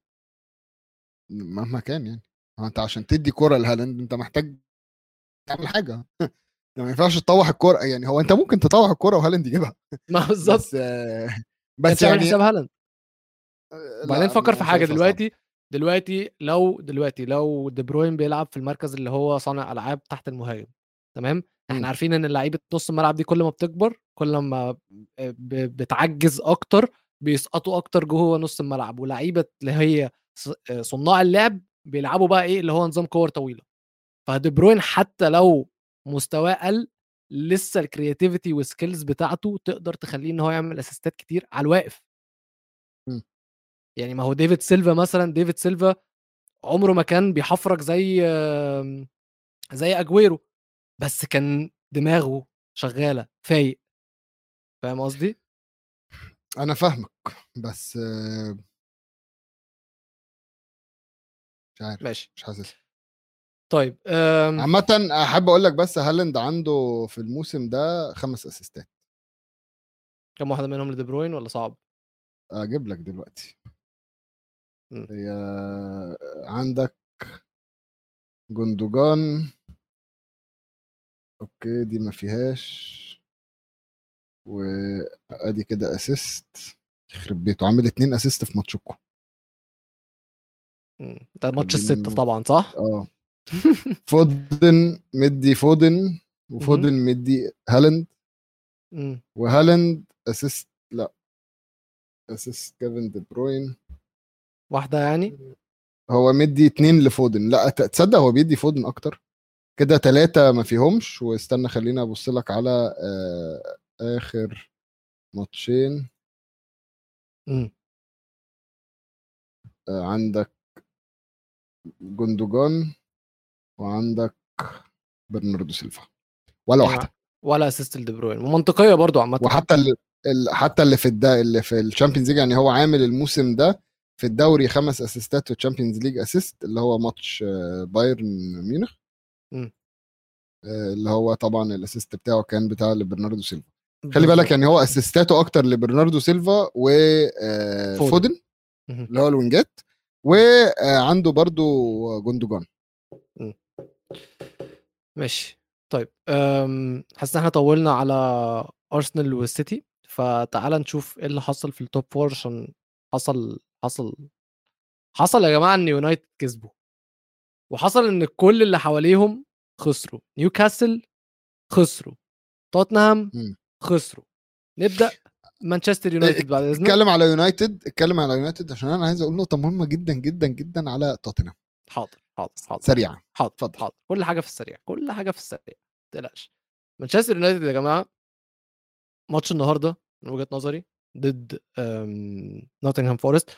Speaker 2: مهما كان يعني هو انت عشان تدي كرة لهالاند انت محتاج تعمل حاجه انت ما ينفعش تطوح الكرة يعني هو انت ممكن تطوح الكرة وهالاند يجيبها
Speaker 1: ما بالظبط
Speaker 2: بس آه،
Speaker 1: بس
Speaker 2: بس
Speaker 1: عامل
Speaker 2: يعني
Speaker 1: حساب هالاند
Speaker 2: آه،
Speaker 1: وبعدين
Speaker 2: لا،
Speaker 1: فكر
Speaker 2: أنا
Speaker 1: في حاجه
Speaker 2: شايفها صعبة.
Speaker 1: دلوقتي دلوقتي لو دلوقتي لو دي بروين بيلعب في المركز اللي هو صانع العاب تحت المهاجم تمام احنا
Speaker 2: مم.
Speaker 1: عارفين ان لعيبه نص الملعب دي كل ما بتكبر كل ما ب- بتعجز اكتر بيسقطوا اكتر جوه نص الملعب ولعيبه اللي هي ص- صناع اللعب بيلعبوا بقى ايه اللي هو نظام كور طويله فدي بروين حتى لو مستواه قل لسه الكرياتيفيتي والسكيلز بتاعته تقدر تخليه ان هو يعمل اسيستات كتير على الواقف
Speaker 2: مم.
Speaker 1: يعني ما هو ديفيد سيلفا مثلا ديفيد سيلفا عمره ما كان بيحفرك زي آم، زي اجويرو بس كان دماغه شغاله فايق فاهم قصدي
Speaker 2: انا فاهمك بس آه، مش عارف
Speaker 1: ماشي
Speaker 2: مش حاسس
Speaker 1: طيب آم،
Speaker 2: عامة احب اقول لك بس هالاند عنده في الموسم ده خمس اسيستات
Speaker 1: كم واحده منهم لدي بروين ولا صعب
Speaker 2: اجيب لك دلوقتي
Speaker 1: مم.
Speaker 2: هي عندك جندوجان اوكي دي ما فيهاش وادي كده اسيست يخرب بيته عامل اتنين اسيست في ماتشكو
Speaker 1: مم. ده ماتش
Speaker 2: خلينا
Speaker 1: الستة
Speaker 2: نشوف.
Speaker 1: طبعا صح
Speaker 2: اه فودن مدي فودن وفودن مدي هالاند
Speaker 1: مم.
Speaker 2: وهالاند اسيست لا اسيست كيفن دي بروين
Speaker 1: واحده يعني
Speaker 2: هو مدي اتنين لفودن لا ت- تصدق هو بيدي فودن اكتر كده تلاتة ما فيهمش واستنى خليني ابص لك على آه اخر ماتشين
Speaker 1: مم.
Speaker 2: آه عندك جندوجان وعندك برناردو سيلفا ولا
Speaker 1: يعني
Speaker 2: واحده
Speaker 1: ولا اسيست لدي بروين ومنطقيه برضو عامه
Speaker 2: وحتى اللي ال- حتى اللي في الدا اللي في الشامبيونز ليج يعني هو عامل الموسم ده في الدوري خمس اسيستات في الشامبيونز ليج اسيست اللي هو ماتش آه، بايرن ميونخ
Speaker 1: مم.
Speaker 2: آه، اللي هو طبعا الاسيست بتاعه كان بتاع لبرناردو سيلفا خلي بالك
Speaker 1: بالظبط.
Speaker 2: يعني هو اسيستاته اكتر لبرناردو سيلفا
Speaker 1: فودن.
Speaker 2: وفودن
Speaker 1: مهم.
Speaker 2: اللي هو الوينجات وعنده برضو جندوجان
Speaker 1: ماشي طيب أم، حاسس ان احنا طولنا على ارسنال والسيتي فتعال نشوف ايه اللي حصل في التوب فور عشان حصل حصل حصل يا جماعه ان يونايتد كسبوا وحصل ان كل اللي حواليهم خسروا نيوكاسل خسروا توتنهام
Speaker 2: مم.
Speaker 1: خسروا نبدا مانشستر يونايتد بعد اذنك
Speaker 2: اتكلم على يونايتد اتكلم على يونايتد عشان انا عايز اقول نقطه مهمه جدا جدا جدا على توتنهام
Speaker 1: حاضر حاضر حاضر
Speaker 2: سريعا
Speaker 1: حاضر
Speaker 2: اتفضل.
Speaker 1: حاضر كل حاجه في السريع كل حاجه في السريع ما تقلقش مانشستر يونايتد يا جماعه ماتش النهارده من وجهه نظري ضد أم، نوتنغهام فورست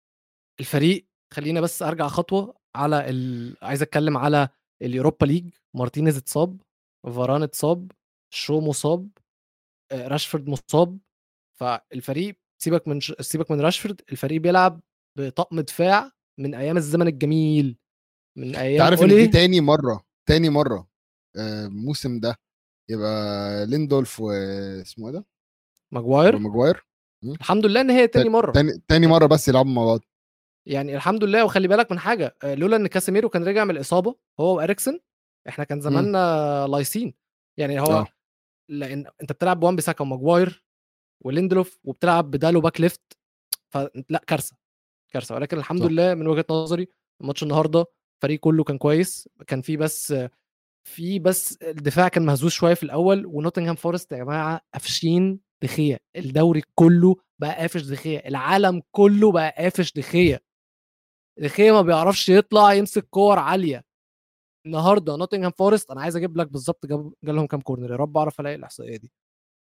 Speaker 1: الفريق خلينا بس ارجع خطوه على ال... عايز اتكلم على اليوروبا ليج مارتينيز اتصاب فاران اتصاب شو مصاب آه، راشفورد مصاب فالفريق سيبك من ش... سيبك من راشفورد الفريق بيلعب بطقم دفاع من ايام الزمن الجميل من
Speaker 2: انت
Speaker 1: ايام
Speaker 2: عارف ان
Speaker 1: أولي.
Speaker 2: دي تاني مره تاني مره آه، الموسم ده يبقى ليندولف واسمه ايه ده؟
Speaker 1: ماجواير
Speaker 2: وماجواير
Speaker 1: الحمد لله ان هي تاني مره
Speaker 2: تاني تاني مره بس يلعبوا مع بعض
Speaker 1: يعني الحمد لله وخلي بالك من حاجه آه، لولا ان كاسيميرو كان رجع من الاصابه هو واريكسن احنا كان زماننا لايسين يعني هو
Speaker 2: آه.
Speaker 1: لان انت بتلعب بوان بيساكا وماجواير وليندلوف وبتلعب بدالو باك ليفت فلا كارثه كارثه ولكن الحمد
Speaker 2: صح.
Speaker 1: لله من وجهه نظري ماتش النهارده الفريق كله كان كويس كان في بس في بس الدفاع كان مهزوز شويه في الاول ونوتنغهام فورست يا جماعه قافشين دخيه الدوري كله بقى قافش دخيه العالم كله بقى قافش دخيه دخيه ما بيعرفش يطلع يمسك كور عاليه النهارده نوتنغهام فورست انا عايز اجيب لك بالظبط جاب جالهم كام كورنر يا رب اعرف الاقي الاحصائيه دي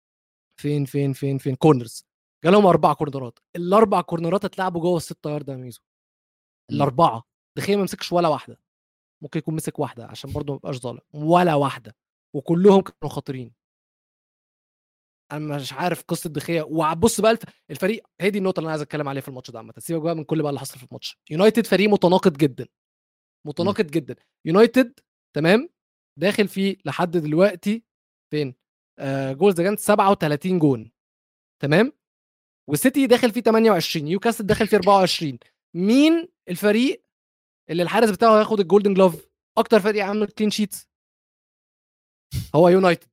Speaker 1: فين فين فين فين كورنرز جالهم اربع كورنرات الاربع كورنرات اتلعبوا جوه الست يارد يا ميزو الاربعه دخيه ما مسكش ولا واحده ممكن يكون مسك واحده عشان برضه ما يبقاش ظالم ولا واحده وكلهم كانوا خطيرين انا مش عارف قصه دخيه وبص بقى الف- الفريق هي دي النقطه اللي انا عايز اتكلم عليها في الماتش ده عامه سيبك بقى من كل بقى اللي حصل في الماتش يونايتد فريق متناقض جدا متناقض جدا يونايتد تمام داخل فيه لحد دلوقتي فين آه جولز اجانت 37 جون تمام وسيتي داخل فيه 28 نيوكاسل داخل فيه 24 مين الفريق اللي الحارس بتاعه هياخد الجولدن جلوف اكتر فريق عامل كلين شيتس هو يونايتد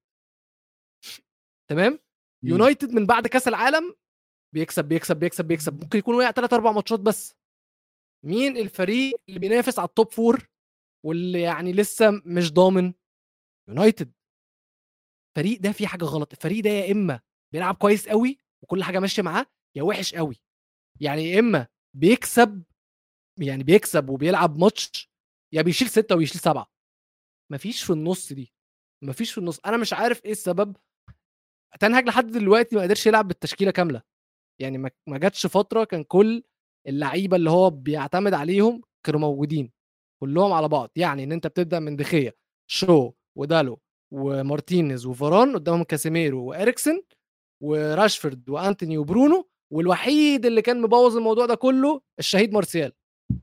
Speaker 1: تمام
Speaker 2: مم.
Speaker 1: يونايتد من بعد كاس العالم بيكسب بيكسب بيكسب بيكسب ممكن يكون وقع 3 4 ماتشات بس مين الفريق اللي بينافس على التوب فور واللي يعني لسه مش ضامن يونايتد الفريق ده فيه حاجه غلط الفريق ده يا اما بيلعب كويس قوي وكل حاجه ماشيه معاه يا وحش قوي يعني يا اما بيكسب يعني بيكسب وبيلعب ماتش يا بيشيل ستة ويشيل سبعة مفيش في النص دي مفيش في النص انا مش عارف ايه السبب تنهج لحد دلوقتي ما قدرش يلعب بالتشكيله كامله يعني ما ما جاتش فتره كان كل اللعيبه اللي هو بيعتمد عليهم كانوا موجودين كلهم على بعض يعني ان انت بتبدا من دخيه شو ودالو ومارتينيز وفاران قدامهم كاسيميرو واريكسن وراشفورد وانتوني وبرونو والوحيد اللي كان مبوظ الموضوع ده كله الشهيد مارسيال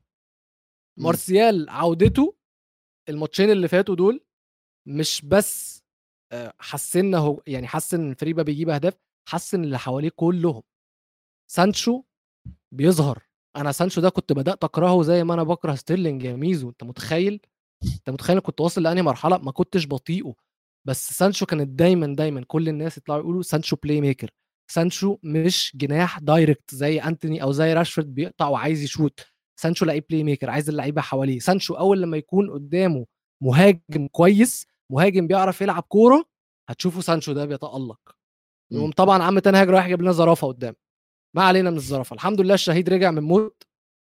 Speaker 1: مارسيال عودته الماتشين اللي فاتوا دول مش بس آه، حسنا هو يعني حسن ان الفريق بقى بيجيب اهداف حسن اللي حواليه كلهم سانشو بيظهر انا سانشو ده كنت بدات اكرهه زي ما انا بكره ستيرلينج يا ميزو انت متخيل انت متخيل كنت واصل لانهي مرحله ما كنتش بطيئه بس سانشو كانت دايما دايما كل الناس يطلعوا يقولوا سانشو بلاي ميكر سانشو مش جناح دايركت زي انتوني او زي راشفورد بيقطع وعايز يشوت سانشو لعيب بلاي ميكر عايز اللعيبه حواليه سانشو اول لما يكون قدامه مهاجم كويس مهاجم بيعرف يلعب كوره هتشوفوا سانشو ده بيتالق يقوم طبعا عم تنهاج رايح يجيب لنا زرافه قدام ما علينا من الزرافه الحمد لله الشهيد رجع من موت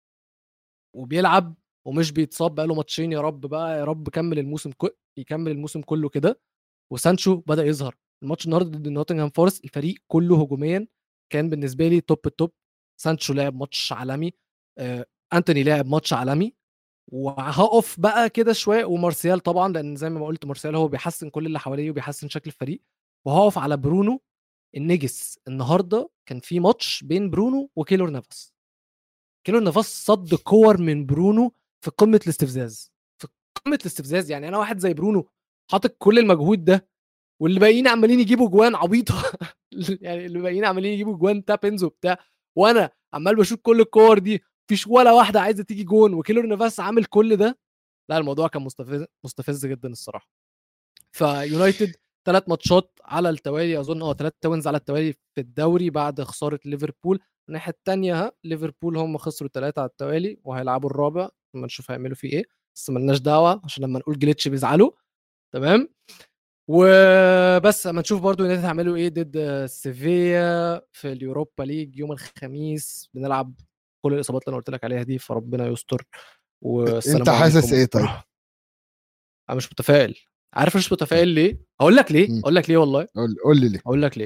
Speaker 1: وبيلعب ومش بيتصاب بقاله ماتشين يا رب بقى يا رب كمل الموسم كو... يكمل الموسم كله كده وسانشو بدا يظهر الماتش النهارده ضد نوتنغهام فورست الفريق كله هجوميا كان بالنسبه لي توب التوب سانشو لعب ماتش عالمي آه، انتوني لعب ماتش عالمي وهقف بقى كده شويه ومارسيال طبعا لان زي ما قلت مارسيال هو بيحسن كل اللي حواليه وبيحسن شكل الفريق وهقف على برونو النجس النهارده كان في ماتش بين برونو وكيلور نافاس كيلور نافاس صد كور من برونو في قمه الاستفزاز في قمه الاستفزاز يعني انا واحد زي برونو حاطط كل المجهود ده واللي باقيين عمالين يجيبوا جوان عبيطه يعني اللي باقيين عمالين يجيبوا جوان تابنز وبتاع وانا عمال بشوف كل الكور دي مفيش ولا واحده عايزه تيجي جون وكيلور نافاس عامل كل ده لا الموضوع كان مستفز مستفز جدا الصراحه فيونايتد ثلاث ماتشات على التوالي اظن اه ثلاث توينز على التوالي في الدوري بعد خساره ليفربول الناحيه الثانيه ليفربول هم خسروا ثلاثه على التوالي وهيلعبوا الرابع اما نشوف هيعملوا فيه ايه بس ملناش دعوه عشان لما نقول جليتش بيزعلوا تمام وبس اما نشوف برضو يونايتد هيعملوا ايه ضد سيفيا في اليوروبا ليج يوم الخميس بنلعب كل الاصابات اللي انا قلت لك عليها دي فربنا يستر والسلام
Speaker 2: انت حاسس ايه طيب؟
Speaker 1: انا مش متفائل عارف مش متفائل ليه؟ اقول لك ليه؟ اقول لك ليه والله
Speaker 2: قول قول لي ليه
Speaker 1: اقول لك ليه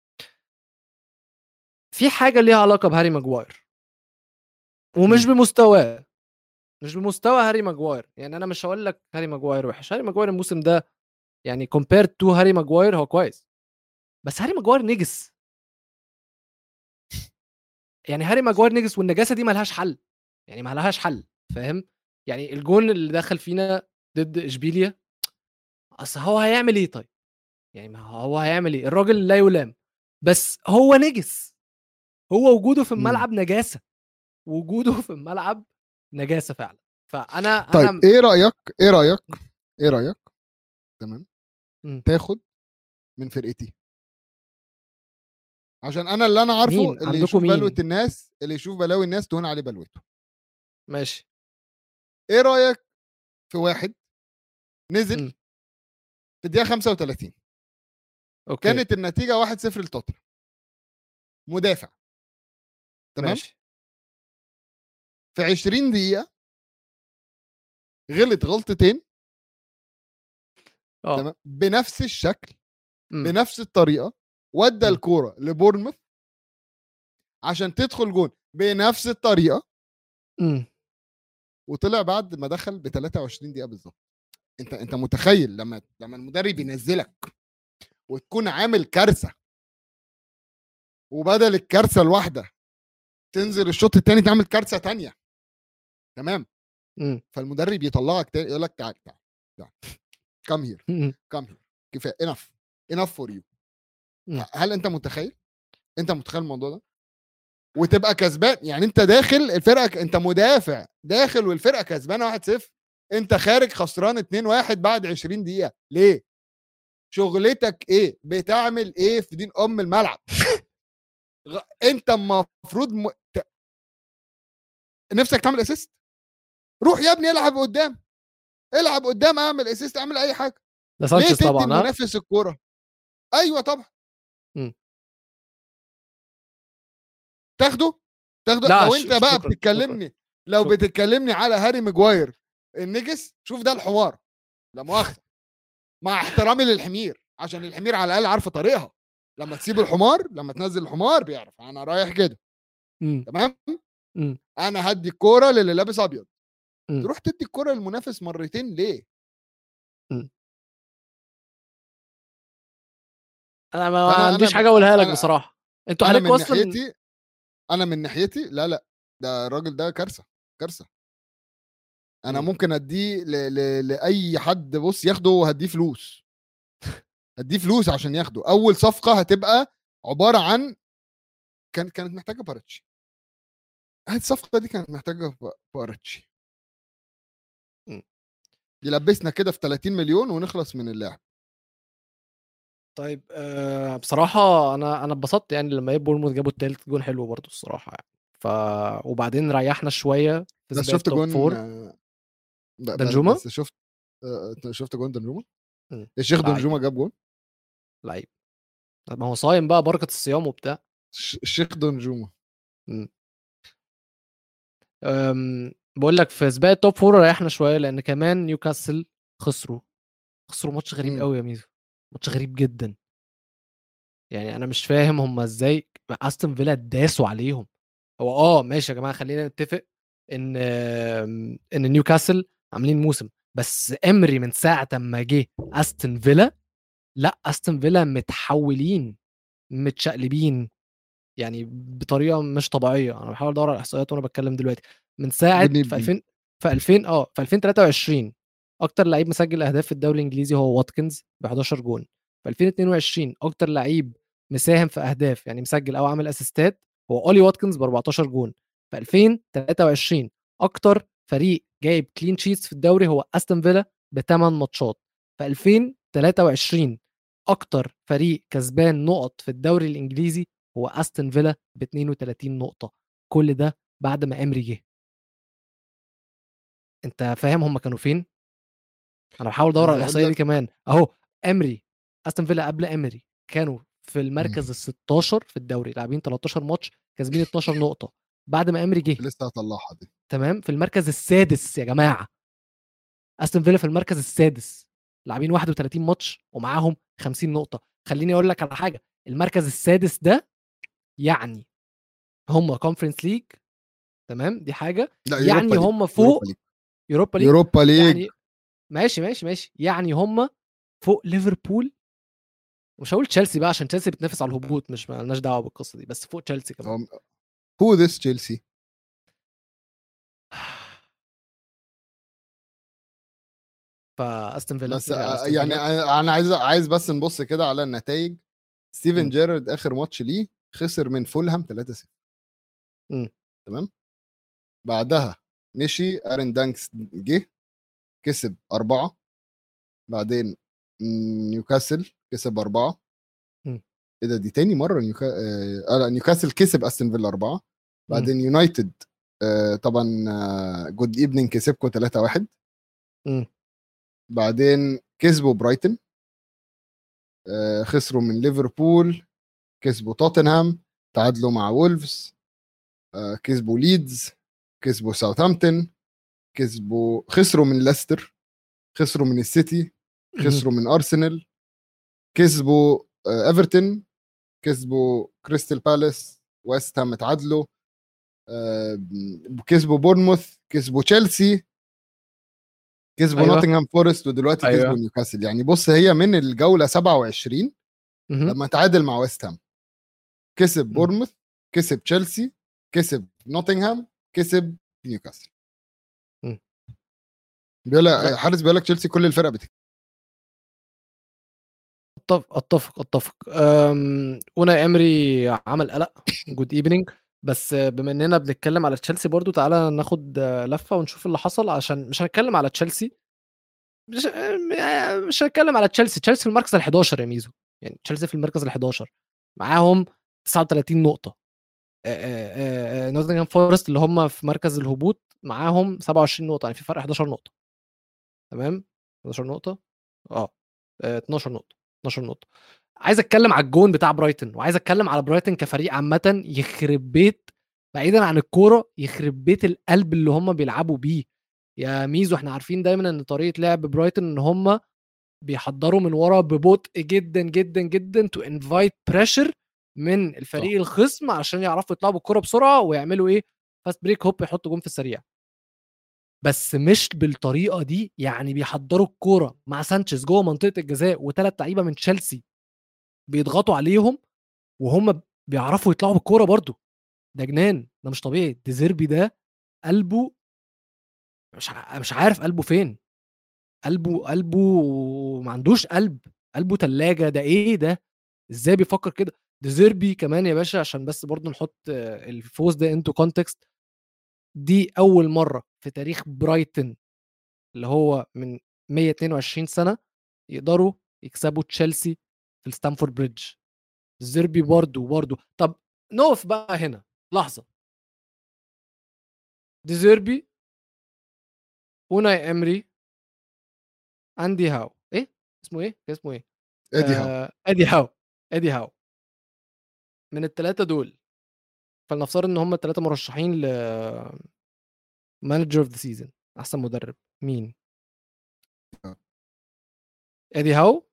Speaker 1: في حاجه ليها علاقه بهاري ماجواير ومش بمستواه مش بمستوى هاري ماجواير يعني انا مش هقول لك هاري ماجواير وحش هاري ماجواير الموسم ده يعني كومبيرد تو هاري ماجواير هو كويس بس هاري ماجواير نجس يعني هاري ماجواير نجس والنجاسه دي ملهاش حل يعني ملهاش حل فاهم يعني الجون اللي دخل فينا ضد اشبيليا اصل هو هيعمل ايه طيب يعني ما هو هيعمل ايه الراجل لا يلام بس هو نجس هو وجوده في الملعب نجاسه وجوده في الملعب نجاسه فعلا فانا
Speaker 2: طيب
Speaker 1: أنا...
Speaker 2: ايه رايك ايه رايك ايه رايك تمام تاخد من فرقتي عشان انا اللي انا عارفه
Speaker 1: مين؟
Speaker 2: اللي يشوف بلوه الناس اللي يشوف بلاوي الناس تهون عليه بلوته
Speaker 1: ماشي
Speaker 2: ايه رايك في واحد نزل
Speaker 1: م.
Speaker 2: في الدقيقه 35
Speaker 1: اوكي
Speaker 2: كانت النتيجه 1-0 لتوتنهام مدافع تمام
Speaker 1: ماشي
Speaker 2: في 20 دقيقه غلط غلطتين
Speaker 1: اه
Speaker 2: تمام بنفس الشكل
Speaker 1: م.
Speaker 2: بنفس الطريقه ودى
Speaker 1: م.
Speaker 2: الكوره لبورنموث عشان تدخل جون بنفس الطريقه
Speaker 1: م.
Speaker 2: وطلع بعد ما دخل ب 23 دقيقه بالظبط انت انت متخيل لما لما المدرب ينزلك وتكون عامل كارثه وبدل الكارثه الواحده تنزل الشوط الثاني تعمل كارثه تانية تمام
Speaker 1: م.
Speaker 2: فالمدرب يطلعك تاني يقول لك تعال تعال تعال كم هير
Speaker 1: م.
Speaker 2: كم هير كفايه انف انف فور يو
Speaker 1: م.
Speaker 2: هل انت متخيل انت متخيل الموضوع ده وتبقى كسبان يعني انت داخل الفرقه انت مدافع داخل والفرقه كسبانه 1-0 انت خارج خسران 2-1 بعد 20 دقيقه ليه شغلتك ايه بتعمل ايه في دين ام الملعب غ... انت المفروض م... ت... نفسك تعمل اسيست روح يا ابني العب قدام العب قدام اعمل اسيست اعمل اي حاجه
Speaker 1: ده
Speaker 2: ليه
Speaker 1: سانشيز
Speaker 2: تدي
Speaker 1: طبعا ها
Speaker 2: المنافس الكوره ايوه طبعا
Speaker 1: م.
Speaker 2: تاخده تاخده
Speaker 1: لا،
Speaker 2: لو
Speaker 1: ش-
Speaker 2: انت بقى
Speaker 1: شكراً،
Speaker 2: بتتكلمني لو
Speaker 1: شكراً.
Speaker 2: بتتكلمني على هاري ماجواير النجس شوف ده الحمار لا مؤاخذه مع احترامي للحمير عشان الحمير على الاقل عارفه طريقها لما تسيب الحمار لما تنزل الحمار بيعرف انا رايح كده
Speaker 1: م.
Speaker 2: تمام
Speaker 1: م.
Speaker 2: انا هدي الكوره للي لابس ابيض
Speaker 1: م.
Speaker 2: تروح تدي الكوره للمنافس مرتين ليه
Speaker 1: انا ما
Speaker 2: فأنا-
Speaker 1: عنديش
Speaker 2: أنا-
Speaker 1: حاجه اقولها لك
Speaker 2: أنا-
Speaker 1: بصراحه انتوا
Speaker 2: انا
Speaker 1: عليكم
Speaker 2: من
Speaker 1: اصلا
Speaker 2: ناحيتي انا من ناحيتي لا لا ده الراجل ده كارثه كارثه انا
Speaker 1: إمم.
Speaker 2: ممكن اديه ل... ل... لاي حد بص ياخده وهديه فلوس هديه فلوس عشان ياخده اول صفقه هتبقى عباره عن كان كانت محتاجه باراتشي هذه الصفقه دي كانت محتاجه ب- باراتشي
Speaker 1: إمم.
Speaker 2: يلبسنا كده في 30 مليون ونخلص من اللاعب
Speaker 1: طيب آآ بصراحة أنا أنا اتبسطت يعني لمّا لقيت بورنموث جابوا التالت جون حلو برضه الصراحة يعني، ف وبعدين ريّحنا شوية في
Speaker 2: بس
Speaker 1: سباق
Speaker 2: شفت
Speaker 1: الtop
Speaker 2: جون
Speaker 1: 4
Speaker 2: آه، ب- ب-
Speaker 1: دنجوما؟
Speaker 2: بس شفت آه، أنت شفت جون دنجوما
Speaker 1: إمم.
Speaker 2: الشيخ
Speaker 1: لعيب.
Speaker 2: دنجوما جاب جون
Speaker 1: لعيب. ما هو صايم بقى بركة الصيام وبتاع.
Speaker 2: الش- الشيخ دنجوما
Speaker 1: آمم باقول لك في سباق الtop 4 ريّحنا شوية لإن كمان نيوكاسل خسروا، خسروا ماتش غريب
Speaker 2: إمم.
Speaker 1: أوي يا ميزو، ماتش غريب جدًا. يعني أنا مش فاهم هم إزاي أستون فيلا داسوا عليهم. هو آه ماشي يا جماعة خلّينا نتفق إن آمم إن نيوكاسل عاملين موسم، بس إمري من ساعة أمّا جه أستون فيلا، لأ أستون فيلا متحولين، متشقلبين، يعني بطريقة مش طبيعية. أنا باحاول أدوّر على الإحصائيات وأنا باتكلم دلوقتي. من ساعة
Speaker 2: بني-
Speaker 1: في 2000 في 2000 آه في 2023 أكتر لعيب مسجل أهداف في الدوري الإنجليزي هو واتكنز ب11 جون. في 2022 أكتر لعيب مساهم في أهداف يعني مسجل أو عامل أسيستات هو أولي واتكنز ب14 جون. في 2023 أكتر فريق جايب clean sheets في الدوري هو أستون فيلا ب8 ماتشات. في 2023 أكتر فريق كسبان نُقط في الدوري الإنجليزي هو أستون فيلا ب32 نقطة. كل ده بعد ما إمري جه. أنت فاهم هم كانوا فين؟ أنا باحاول أدوّر على
Speaker 2: عايز أقول
Speaker 1: الإحصائية دي
Speaker 2: لك
Speaker 1: كمان، أهو إمري أستون فيلا قبل إمري كانوا في المركز
Speaker 2: إمم.
Speaker 1: ال16 في الدوري، لاعبين 13 ماتش كاسبين 12 نقطة. بعد ما إمري جه
Speaker 2: لسه هاطلعها دي
Speaker 1: تمام، في المركز السادس يا جماعة. أستون فيلا في المركز السادس، لاعبين 31 ماتش ومعاهم 50 نقطة. خلّيني أقول لك على حاجة، المركز السادس ده يعني هم conference league تمام، دي حاجة،
Speaker 2: لأ
Speaker 1: يعني
Speaker 2: يوروبا ليج
Speaker 1: هم
Speaker 2: يوروبا
Speaker 1: فوق
Speaker 2: ليج
Speaker 1: يوروبا ليج
Speaker 2: يوروبا ليج
Speaker 1: يعني ماشي، ماشي، ماشي، يعني هم فوق ليفربول مش هاقول تشيلسي بقى عشان تشيلسي بتنافس على الهبوط مش ما لناش دعوة بالقصة دي، بس فوق تشيلسي كمان.
Speaker 2: هم who this تشيلسي؟
Speaker 1: فأستون فيلا
Speaker 2: بس
Speaker 1: نرجع
Speaker 2: آآ
Speaker 1: لأستون
Speaker 2: يعني
Speaker 1: فيلا.
Speaker 2: أنا أنا عايز عايز بس نبُص كده على النتايج. ستيفن
Speaker 1: إمم.
Speaker 2: جيرارد آخر ماتش ليه خسر من فولهام 3-0.
Speaker 1: إمم.
Speaker 2: تمام؟ بعدها مشي آرون دانكس جه كسب 4 بعدين نيوكاسل كسب 4
Speaker 1: إمم.
Speaker 2: إيه ده دي تاني مرّة نيوكا آآ لأ نيوكاسل كسب أستون فيلا 4
Speaker 1: إمم.
Speaker 2: بعدين يونايتد آآ طبعًا good evening كسبكم 3-1.
Speaker 1: إمم.
Speaker 2: بعدين كسبوا برايتون. آآ خسروا من ليفربول، كسبوا توتنهام، تعادلوا مع وولفز، آآ كسبوا ليدز، كسبوا ساوثهامبتون، كسبوا خسروا من ليستر، خسروا من السيتي،
Speaker 1: اهم.
Speaker 2: خسروا من أرسنال، كسبوا آآ إيفرتون، كسبوا كريستال بالاس، ويست هام اتعادلوا، آمم كسبوا بورنموث، كسبوا تشيلسي. كسبوا
Speaker 1: أيوه.
Speaker 2: نوتنغهام فورست ودلوقتي
Speaker 1: أيوه.
Speaker 2: كسبوا نيوكاسل. يعني بُص هي من الجولة 27
Speaker 1: اهم.
Speaker 2: لمّا تعادل مع ويست هام. كسب
Speaker 1: إمم.
Speaker 2: بورنموث، كسب تشيلسي، كسب نوتنغهام، كسب نيوكاسل.
Speaker 1: إمم.
Speaker 2: بيقول لك
Speaker 1: لأ.
Speaker 2: حارس بيقول لك تشيلسي كل الفرق بت
Speaker 1: أتف أتفق، أتفق. آمم أوناي إمري عمل قلق good evening بس بما إننا بنتكلم على تشيلسي برضه تعالَ ناخد لفة ونشوف اللي حصل عشان مش هنتكلم على تشيلسي. مش م مش هنتكلم على تشيلسي، تشيلسي في المركز ال11 يا ميزو، يعني تشيلسي في المركز ال11 معاهم 39 نقطة. آآ آآ آآ نوتنغهام فورست اللي هم في مركز الهبوط معاهم 27 نقطة، يعني في فرق 11 نقطة. تمام، 11 نقطة، آه، آآ 12 نقطة، 12 نقطة. عايز أتكلم على الجون بتاع برايتون وعايز أتكلم على برايتون كفريق عامةً يخرب بيت بعيدًا عن الكورة، يخرب بيت القلب اللي هم بيلعبوا بيه. يا ميزو إحنا عارفين دايمًا إن طريقة لعب برايتون إن هم بيحضّروا من ورا ببطء جدًا، جدًا، جدًا to invite pressure من الفريق
Speaker 2: صح.
Speaker 1: الخصم عشان يعرفوا يطلعوا بالكورة بسرعة ويعملوا إيه fast break هوب يحطوا جون في السريع. بس مش بالطريقة دي، يعني بيحضّروا الكورة مع سانشيز جوّه منطقة الجزاء و3 لعيبة من تشيلسي بيضغطوا عليهم وهم بيعرفوا يطلعوا بالكورة برضه. ده جنان ده مش طبيعي ديزيربي ده قلبه مش ع... مش عارف قلبه فين قلبه قلبه ما عندوش قلب قلبه تلاجة ده ايه ده ازاي بيفكر كده ديزيربي كمان يا باشا عشان بس برضو نحط الفوز ده انتو كونتكست دي اول مره في تاريخ برايتن اللي هو من 122 سنه يقدروا يكسبوا تشيلسي في الستانفورد بريدج زيربي برضو برضو طب نقف بقى هنا لحظه ديزيربي اوناي امري اندي هاو ايه اسمه ايه اسمه ايه
Speaker 2: ادي هاو
Speaker 1: آه ادي هاو ادي هاو من الثلاثه دول فلنفترض ان هم الثلاثه مرشحين ل مانجر اوف ذا سيزون احسن مدرب مين
Speaker 2: آه.
Speaker 1: ادي هاو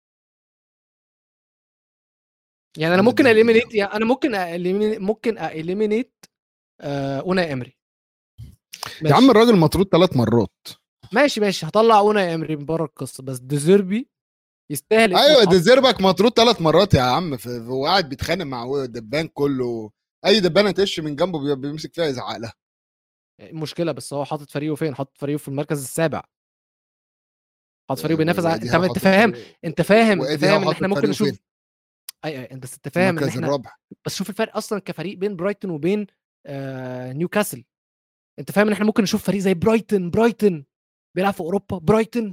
Speaker 1: يعني انا
Speaker 2: أنا
Speaker 1: ممكن
Speaker 2: دي- دي
Speaker 1: اليمينيت
Speaker 2: هاو.
Speaker 1: يعني انا ممكن eliminate- ممكن اليمينيت اوناي امري
Speaker 2: يا عم الراجل مطرود ثلاث مرات
Speaker 1: ماشي ماشي هطلع اوناي امري من بره القصه بس ديزيربي يستاهل اسمه
Speaker 2: ايوه
Speaker 1: يتحط.
Speaker 2: ديزيربك مطرود ثلاث مرات يا عم في- في- وقاعد بيتخانق مع دبان كله اي دبانه تش من جنبه بي- بيمسك فيها يزعق لها
Speaker 1: مشكله بس هو حاطط فريقه فين حاطط فريقه في المركز السابع حاطط فريقه
Speaker 2: آه،
Speaker 1: بينافس على
Speaker 2: وأدي
Speaker 1: انت
Speaker 2: هاو
Speaker 1: انت
Speaker 2: حاطط
Speaker 1: فاهم
Speaker 2: فريقه-
Speaker 1: انت فاهم انت
Speaker 2: وأدي
Speaker 1: فاهم
Speaker 2: هاو
Speaker 1: ان
Speaker 2: حاطط
Speaker 1: احنا ممكن
Speaker 2: فريقه
Speaker 1: نشوف
Speaker 2: فين؟
Speaker 1: اي اي انت بس انت فاهم ان
Speaker 2: المركز
Speaker 1: احنا
Speaker 2: الرابع
Speaker 1: بس شوف الفرق اصلا كفريق بين برايتون وبين آه نيوكاسل انت فاهم ان احنا ممكن نشوف فريق زي برايتون برايتون بيلعب في اوروبا برايتون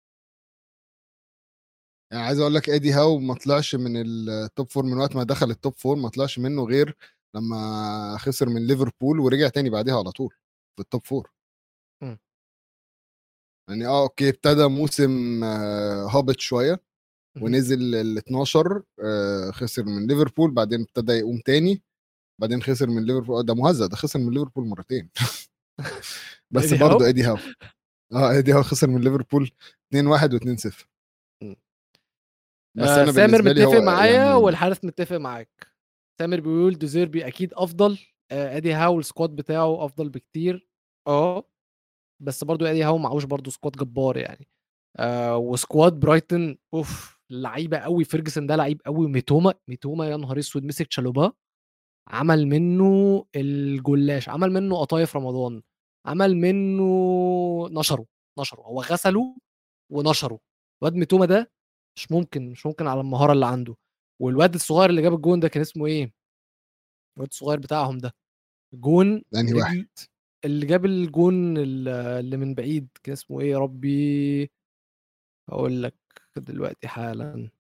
Speaker 2: يعني عايز اقول لك ايدي هاو ما طلعش من التوب فور من وقت ما دخل التوب فور ما طلعش منه غير لما خسر من ليفربول ورجع تاني بعديها على طول في التوب فور
Speaker 1: مم.
Speaker 2: يعني اه اوكي ابتدى موسم آه، هابط شويه ونزل ال 12 آه، خسر من ليفربول بعدين ابتدى يقوم تاني بعدين خسر من ليفربول آه، ده مهزأ ده خسر من ليفربول مرتين بس
Speaker 1: إيدي هاو؟
Speaker 2: برضه ايدي هاو اه ايدي هاو خسر من ليفربول 2 1 و2 0
Speaker 1: مم.
Speaker 2: بس
Speaker 1: آه
Speaker 2: انا
Speaker 1: سامر
Speaker 2: بالنسبه لي
Speaker 1: متفق
Speaker 2: هو
Speaker 1: معايا
Speaker 2: يعني
Speaker 1: والحارس متفق معاك سامر بيقول ديزيربي اكيد افضل آه ادي هاو السكواد بتاعه افضل بكتير اه بس برضو ادي هاو معهوش برضو سكواد جبار يعني آه وسكواد برايتون اوف لعيبه قوي فيرجسون ده لعيب قوي ميتوما ميتوما يا نهار اسود مسك تشالوبا عمل منه الجلاش عمل منه قطايف رمضان عمل منه نشره نشره هو غسله ونشره الواد ميتوما ده مش ممكن مش ممكن على المهاره اللي عنده والواد الصغير اللي جاب الجون ده كان اسمه ايه الواد الصغير بتاعهم ده جون
Speaker 2: انهي واحد
Speaker 1: رجل اللي جاب الجون ال- اللي من بعيد كان اسمه ايه يا ربي اقول لك دلوقتي حالا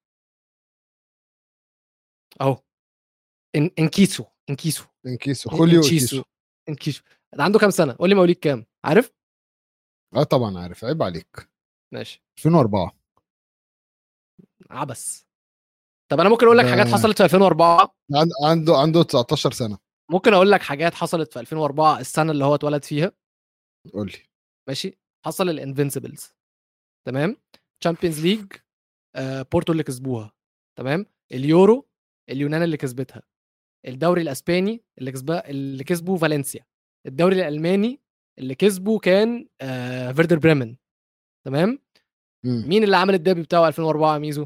Speaker 1: اهو إن انكيسو انكيسو
Speaker 2: انكيسو
Speaker 1: إن-
Speaker 2: خوليو
Speaker 1: انكيسو
Speaker 2: انكيسو
Speaker 1: انكيسو ده عنده كام سنه قول لي مواليد كام عارف
Speaker 2: اه طبعا عارف عيب عليك
Speaker 1: ماشي
Speaker 2: 2004
Speaker 1: عبس طب انا ممكن اقول لك
Speaker 2: ده-
Speaker 1: حاجات حصلت في 2004
Speaker 2: عند- عنده عنده 19 سنه
Speaker 1: ممكن اقول لك حاجات حصلت في 2004 السنه اللي هو اتولد فيها
Speaker 2: قول لي
Speaker 1: ماشي حصل الانفنسبلز تمام تشامبيونز ليج آه بورتو اللي كسبوها تمام اليورو اليونان اللي كسبتها الدوري الاسباني اللي كسبه اللي كسبه فالنسيا الدوري الالماني اللي كسبه كان آه فيردر بريمن تمام
Speaker 2: مم.
Speaker 1: مين اللي عمل الديربي بتاعه 2004 يا ميزو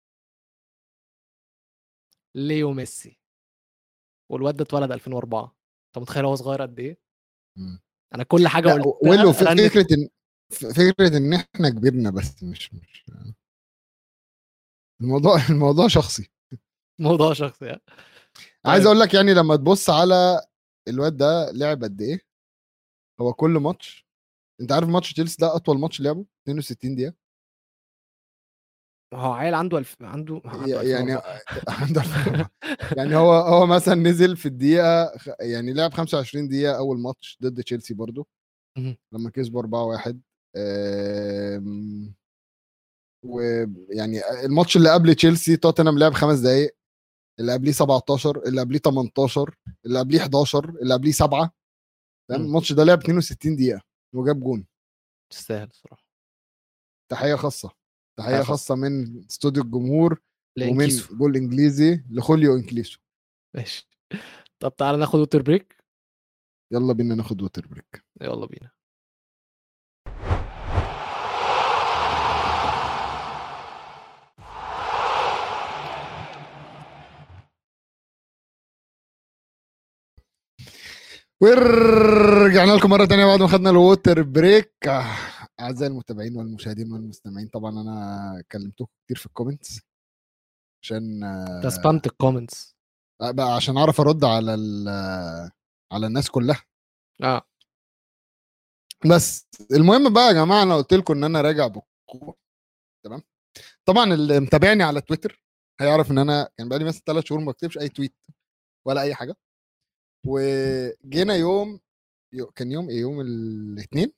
Speaker 1: ليو ميسي والواد ده اتولد 2004 انت متخيل هو صغير قد ايه
Speaker 2: مم.
Speaker 1: انا كل حاجه
Speaker 2: لا
Speaker 1: قلتها
Speaker 2: ويلو في
Speaker 1: رنت
Speaker 2: فكره ان ف- فكره ان احنا كبرنا بس مش مش الموضوع الموضوع شخصي
Speaker 1: موضوع شخصي يعني.
Speaker 2: عايز
Speaker 1: طيب.
Speaker 2: اقول لك يعني لما تبص على الواد ده لعب قد ايه هو كل ماتش انت عارف ماتش تشيلسي ده اطول ماتش لعبه 62 دقيقه
Speaker 1: هو عيل عنده الف... عنده عنده
Speaker 2: يعني
Speaker 1: 2004.
Speaker 2: عنده ألف- يعني هو هو مثلا نزل في الدقيقه خ- يعني لعب 25 دقيقه اول ماتش ضد تشيلسي برضو
Speaker 1: مهم.
Speaker 2: لما كسبوا 4-1 آم، ويعني الماتش اللي قبل تشيلسي توتنهام لعب خمس دقايق اللي قبليه 17 اللي قبليه 18 اللي قبليه 11 اللي قبليه 7 فاهم
Speaker 1: مم.
Speaker 2: الماتش ده لعب 62 دقيقه وجاب جون
Speaker 1: تستاهل الصراحه
Speaker 2: تحيه خاصه تحيه
Speaker 1: تحية
Speaker 2: خاصه من استوديو الجمهور ومن
Speaker 1: لانكيسو
Speaker 2: جول انجليزي لخوليو انكليسو
Speaker 1: ماشي طب تعالى ناخد ووتر بريك
Speaker 2: يلا بينا ناخد ووتر بريك
Speaker 1: يلا بينا
Speaker 2: ورجعنا لكم مره تانية بعد ما خدنا الووتر بريك اعزائي المتابعين والمشاهدين والمستمعين طبعا انا كلمتكم كتير في الكومنتس عشان
Speaker 1: انت سبامت الكومنتس
Speaker 2: بقى عشان اعرف ارد على ال- على الناس كلها
Speaker 1: اه
Speaker 2: بس المهم بقى يا جماعه انا قلت لكم ان انا راجع بقوه تمام طبعا اللي متابعني على تويتر هيعرف ان انا كان بقالي مثلا ثلاث شهور ما بكتبش اي تويت ولا اي حاجه وجينا يوم يو- كان يوم ايه يوم الاثنين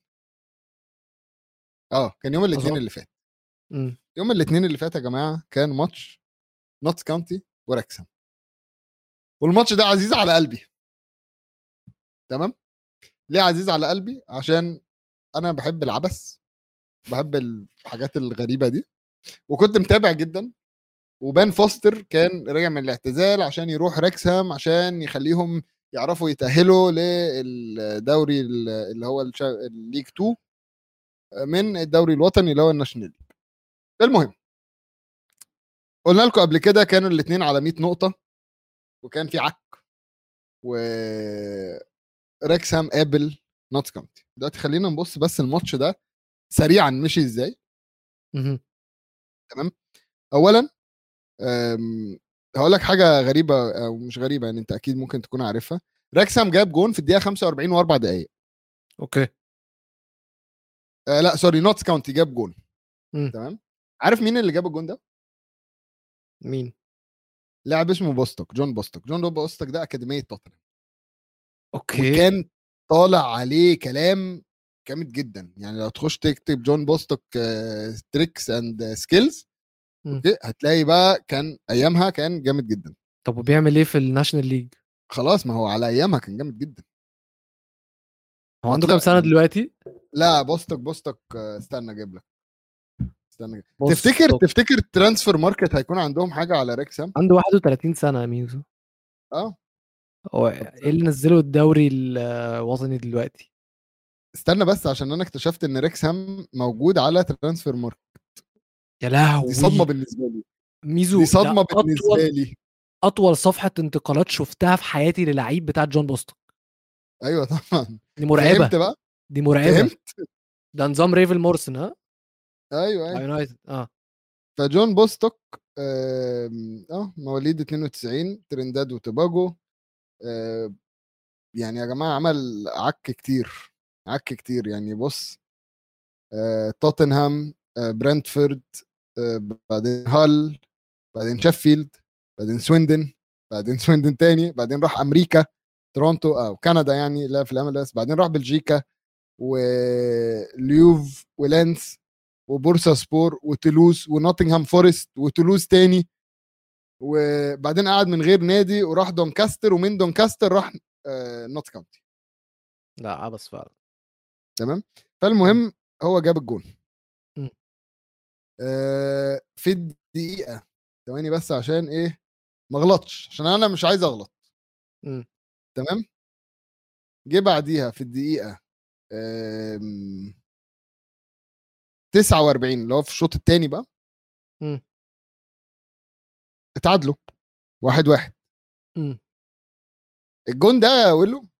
Speaker 2: اه كان يوم الاثنين
Speaker 1: أظن.
Speaker 2: اللي فات
Speaker 1: امم
Speaker 2: يوم الاثنين اللي فات يا جماعه كان ماتش نوتس كاونتي وركسام والماتش ده عزيز على قلبي تمام ليه عزيز على قلبي عشان انا بحب العبث بحب الحاجات الغريبه دي وكنت متابع جدا وبان فوستر كان راجع من الاعتزال عشان يروح ريكسهام عشان يخليهم يعرفوا يتأهلوا للدوري ال- اللي هو الشا- الليج 2 من الدوري الوطني اللي هو الناشونال ليج المهم قلنا لكم قبل كده كانوا الاثنين على 100 نقطة وكان في عك و ريكسهام قابل نوتس كاونتي دلوقتي خلينا نبص بس الماتش ده سريعا مشي ازاي
Speaker 1: مهم.
Speaker 2: اولا أم، هقول لك حاجه غريبه او مش غريبه يعني انت اكيد ممكن تكون عارفها راكسام جاب جون في الدقيقه 45 واربع دقائق
Speaker 1: اوكي
Speaker 2: آه لا سوري نوتس كاونتي جاب جون
Speaker 1: مم.
Speaker 2: تمام عارف مين اللي جاب الجون ده
Speaker 1: مين
Speaker 2: لاعب اسمه بوستوك جون بوستوك جون بوستوك ده اكاديميه توتنهام
Speaker 1: اوكي
Speaker 2: وكان طالع عليه كلام جامد جدا يعني لو تخش تكتب جون بوستوك تريكس اند سكيلز
Speaker 1: مم.
Speaker 2: هتلاقي بقى كان ايامها كان جامد جدا
Speaker 1: طب وبيعمل ايه في الناشونال ليج
Speaker 2: خلاص ما هو على ايامها كان جامد جدا
Speaker 1: هو عنده
Speaker 2: لا،
Speaker 1: كام سنه
Speaker 2: يعني-
Speaker 1: دلوقتي
Speaker 2: لا بوستك بوستك آه، استنى اجيب لك استنى أجيب.
Speaker 1: بص،
Speaker 2: تفتكر
Speaker 1: طب
Speaker 2: تفتكر ترانسفير ماركت هيكون عندهم حاجه على ريكسام
Speaker 1: عنده 31 سنه يا ميزو
Speaker 2: اه
Speaker 1: هو ايه اللي نزله الدوري الوطني دلوقتي
Speaker 2: استنى بس عشان انا اكتشفت ان ريكسام موجود على ترانسفير ماركت
Speaker 1: يا لهوي
Speaker 2: دي صدمه بالنسبه لي
Speaker 1: ميزو
Speaker 2: دي
Speaker 1: ده
Speaker 2: صدمه بالنسبه
Speaker 1: اطول
Speaker 2: لي
Speaker 1: اطول صفحه انتقالات شفتها في حياتي للعيب بتاع جون بوستون
Speaker 2: ايوه طبعا
Speaker 1: دي مرعبه
Speaker 2: فهمت بقى
Speaker 1: دي مرعبه
Speaker 2: فهمت
Speaker 1: ده نظام ريفل مورسون ها
Speaker 2: ايوه
Speaker 1: مع
Speaker 2: ايوه
Speaker 1: يونايتد اه
Speaker 2: فجون بوستوك آم، اه مواليد 92 ترنداد وتوباجو آه، يعني يا جماعه عمل عك كتير عك كتير يعني بص آه، توتنهام آه، برنتفورد آه، بعدين هال بعدين شيفيلد بعدين سويندن بعدين سويندن تاني بعدين راح امريكا تورونتو او كندا يعني لا في الام اس بعدين راح بلجيكا وليوف ولانس وبورسا سبور وتولوز ونوتنغهام فورست وتولوز تاني وبعدين قعد من غير نادي وراح دونكاستر ومن دونكاستر راح آه، نوت كاونتي
Speaker 1: لا عبس فعلا
Speaker 2: تمام فالمهم هو جاب الجون
Speaker 1: مم.
Speaker 2: آه، في الدقيقه ثواني بس عشان ايه ما غلطش عشان انا مش عايز اغلط
Speaker 1: مم.
Speaker 2: تمام جه بعديها في الدقيقه آم، 49 اللي هو في الشوط الثاني بقى
Speaker 1: مم.
Speaker 2: اتعادلوا واحد واحد
Speaker 1: مم.
Speaker 2: الجون ده يا ويلو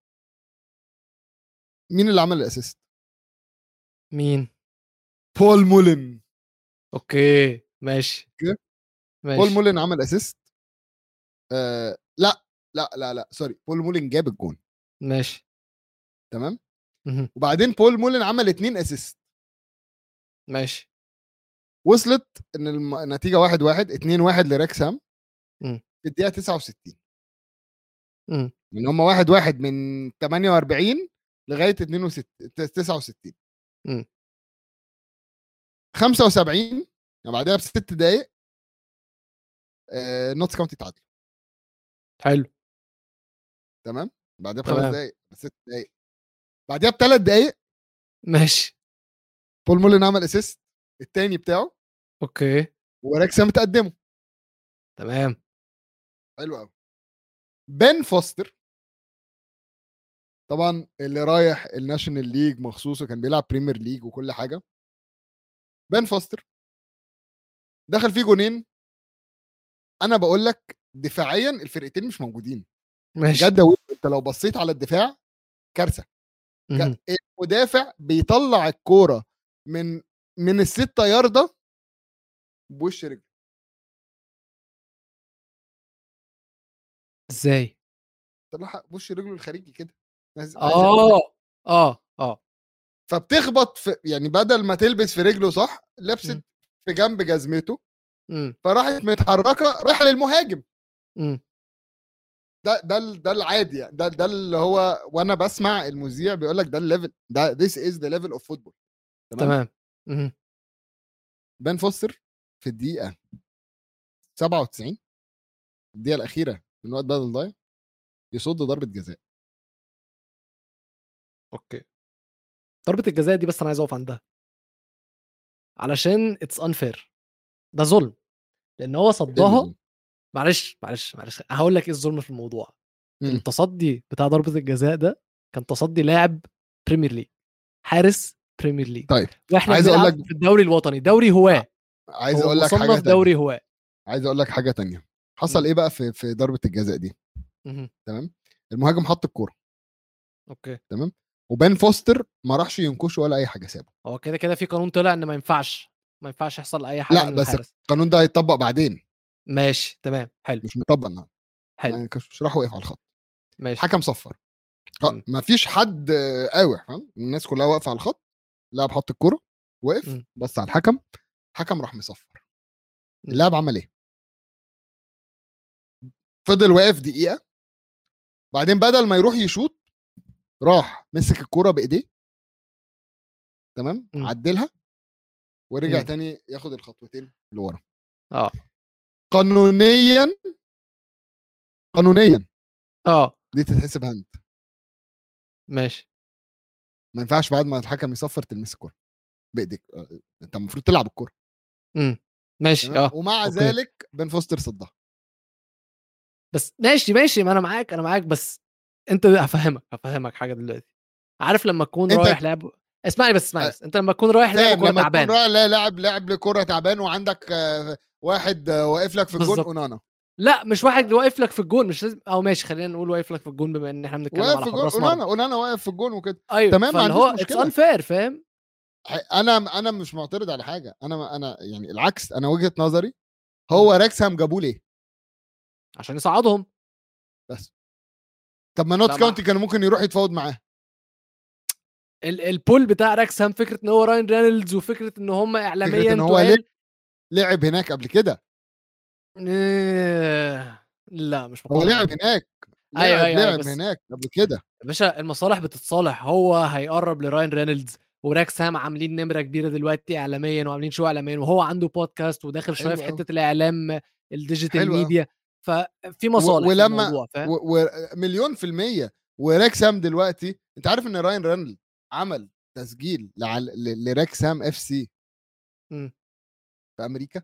Speaker 2: مين اللي عمل الاسيست
Speaker 1: مين
Speaker 2: بول مولن
Speaker 1: اوكي ماشي
Speaker 2: اوكي.
Speaker 1: ماشي
Speaker 2: بول مولن عمل اسيست آه لا لا لا لا سوري بول مولن جاب الجون
Speaker 1: ماشي
Speaker 2: تمام
Speaker 1: مهم.
Speaker 2: وبعدين بول مولن عمل اتنين اسيست
Speaker 1: ماشي
Speaker 2: وصلت ان الم- النتيجه واحد واحد اتنين واحد لريكسهام
Speaker 1: مم.
Speaker 2: في الدقيقه 69
Speaker 1: مم.
Speaker 2: من هم واحد واحد من 48 لغايه 62 69
Speaker 1: مم.
Speaker 2: 75 يعني بعدها بست دقايق آه نوتس كاونتي تعادل
Speaker 1: حلو
Speaker 2: تمام بعدها بخمس
Speaker 1: تمام.
Speaker 2: دقايق بست دقايق بعدها بثلاث دقايق
Speaker 1: ماشي
Speaker 2: بول مولن عمل اسيست التاني بتاعه
Speaker 1: اوكي
Speaker 2: وريكسهام تقدمه
Speaker 1: تمام
Speaker 2: حلو قوي بن فوستر طبعا اللي رايح الناشونال ليج مخصوص وكان بيلعب بريمير ليج وكل حاجه بن فوستر دخل فيه جونين انا بقول لك دفاعيا الفرقتين مش موجودين
Speaker 1: ماشي
Speaker 2: بجد يا ويل، انت لو بصيت على الدفاع كارثه
Speaker 1: مهم.
Speaker 2: ك- المدافع بيطلع الكوره من من الستة ياردة بوش رجله
Speaker 1: ازاي
Speaker 2: طلعها بوش رجله الخارجي كده ناس-
Speaker 1: اه اه اه
Speaker 2: فبتخبط في يعني بدل ما تلبس في رجله صح لبست
Speaker 1: مم.
Speaker 2: في جنب جزمته
Speaker 1: امم
Speaker 2: فراحت متحركه رايحه للمهاجم
Speaker 1: امم
Speaker 2: ده ده ال- ده العادي يعني ده ده اللي هو وانا بسمع المذيع بيقول لك ده الليفل ده this is the level of football
Speaker 1: تمام مهم.
Speaker 2: بان فوستر في الدقيقه 97 الدقيقه الاخيره من وقت بدل ضايع يصد ضربه جزاء
Speaker 1: اوكي ضربه الجزاء دي بس انا عايز اقف عندها علشان اتس انفير ده ظلم لان هو صدها معلش معلش معلش هقول لك ايه الظلم في الموضوع
Speaker 2: مم.
Speaker 1: التصدي بتاع ضربه الجزاء ده كان تصدي لاعب بريمير ليج حارس بريمير ليج
Speaker 2: طيب
Speaker 1: واحنا
Speaker 2: عايز أقول
Speaker 1: بنلعب
Speaker 2: لك-
Speaker 1: في الدوري الوطني دوري هواه
Speaker 2: عايز
Speaker 1: هو
Speaker 2: اقول لك
Speaker 1: مصنف
Speaker 2: حاجه تانية.
Speaker 1: دوري هواه
Speaker 2: عايز اقول لك حاجه تانية حصل
Speaker 1: مم.
Speaker 2: ايه بقى في في ضربه الجزاء دي
Speaker 1: مهم.
Speaker 2: تمام المهاجم حط الكوره
Speaker 1: اوكي
Speaker 2: تمام وبان فوستر ما راحش ينكشه ولا اي حاجه سابه
Speaker 1: هو كده كده في قانون طلع ان ما ينفعش ما ينفعش يحصل اي حاجه
Speaker 2: لا
Speaker 1: من
Speaker 2: بس
Speaker 1: الحارس
Speaker 2: القانون ده هيتطبق بعدين
Speaker 1: ماشي تمام حلو
Speaker 2: مش مطبق النهارده
Speaker 1: حلو
Speaker 2: يعني كش- راح وقف على الخط
Speaker 1: ماشي
Speaker 2: حكم صفر
Speaker 1: مم.
Speaker 2: ما فيش حد آه، قاوح فاهم الناس كلها واقفه على الخط اللاعب حط الكوره وقف
Speaker 1: مم.
Speaker 2: بص على الحكم الحكم راح مصفر
Speaker 1: مم.
Speaker 2: اللاعب عمل ايه فضل واقف دقيقه بعدين بدل ما يروح يشوط راح مسك الكوره بايديه تمام
Speaker 1: مم.
Speaker 2: عدلها ورجع
Speaker 1: مم.
Speaker 2: تاني ياخد الخطوتين لورا
Speaker 1: اه
Speaker 2: قانونيا قانونيا
Speaker 1: اه
Speaker 2: دي تتحسب هاند
Speaker 1: ماشي
Speaker 2: ما ينفعش بعد ما الحكم يصفر تلمس الكوره بايديك آه، انت المفروض تلعب الكوره
Speaker 1: امم ماشي
Speaker 2: تمام؟
Speaker 1: اه
Speaker 2: ومع
Speaker 1: أوكي.
Speaker 2: ذلك بن فوستر صدها
Speaker 1: بس ماشي ماشي ما انا معاك انا معاك بس انت هفهمك هفهمك حاجه دلوقتي عارف لما تكون
Speaker 2: أنت-
Speaker 1: رايح لعب اسمعني بس اسمعني
Speaker 2: أه.
Speaker 1: بس انت لما تكون رايح لعب
Speaker 2: فاهم
Speaker 1: كوره
Speaker 2: لما
Speaker 1: تعبان
Speaker 2: تكون رايح لا لاعب لاعب لكره تعبان وعندك آه، واحد آه، واقف لك في الجون
Speaker 1: بالظبط.
Speaker 2: اونانا
Speaker 1: لا مش واحد واقف لك في الجون مش لازم او ماشي خلينا نقول واقف لك في الجون بما ان احنا بنتكلم
Speaker 2: واقف
Speaker 1: على
Speaker 2: في الجون
Speaker 1: حراس
Speaker 2: اونانا
Speaker 1: مرمى
Speaker 2: اونانا واقف في الجون وكده
Speaker 1: ايوه
Speaker 2: تمام، ما
Speaker 1: فاللي
Speaker 2: عنديش
Speaker 1: هو اتس
Speaker 2: مشكلة.
Speaker 1: انفير فاهم
Speaker 2: انا انا مش معترض على حاجه انا انا يعني العكس انا وجهه نظري هو راكسهام جابوه ليه
Speaker 1: عشان يصعدهم
Speaker 2: بس طب ما نوت
Speaker 1: لا، ما-
Speaker 2: كاونتي كان ممكن يروح يتفاوض معاه
Speaker 1: ال- البول بتاع راكسهام فكره ان هو راين رينولدز وفكره ان هم اعلاميا
Speaker 2: إن هو
Speaker 1: تقال
Speaker 2: لعب هناك قبل كده
Speaker 1: إيه، لا مش
Speaker 2: هو
Speaker 1: مقتنع
Speaker 2: لعب هناك لعب
Speaker 1: أيوة، أيوة،
Speaker 2: لعب
Speaker 1: بس-
Speaker 2: هناك قبل كده
Speaker 1: يا باشا المصالح بتتصالح هو هيقرب لراين رينولدز وراكسهام عاملين نمره كبيره دلوقتي اعلاميا وعاملين شو اعلاميا وهو عنده بودكاست وداخل شويه في
Speaker 2: حلو أوي.
Speaker 1: حته الاعلام الديجيتال
Speaker 2: حلو أوي.
Speaker 1: ميديا ففي مصالح
Speaker 2: و-
Speaker 1: في
Speaker 2: ولما-
Speaker 1: الموضوع فاهم
Speaker 2: ومليون في المية وراكسام دلوقتي انت عارف ان راين رانل عمل تسجيل لعل... ل- لراكسام اف سي
Speaker 1: مم.
Speaker 2: في امريكا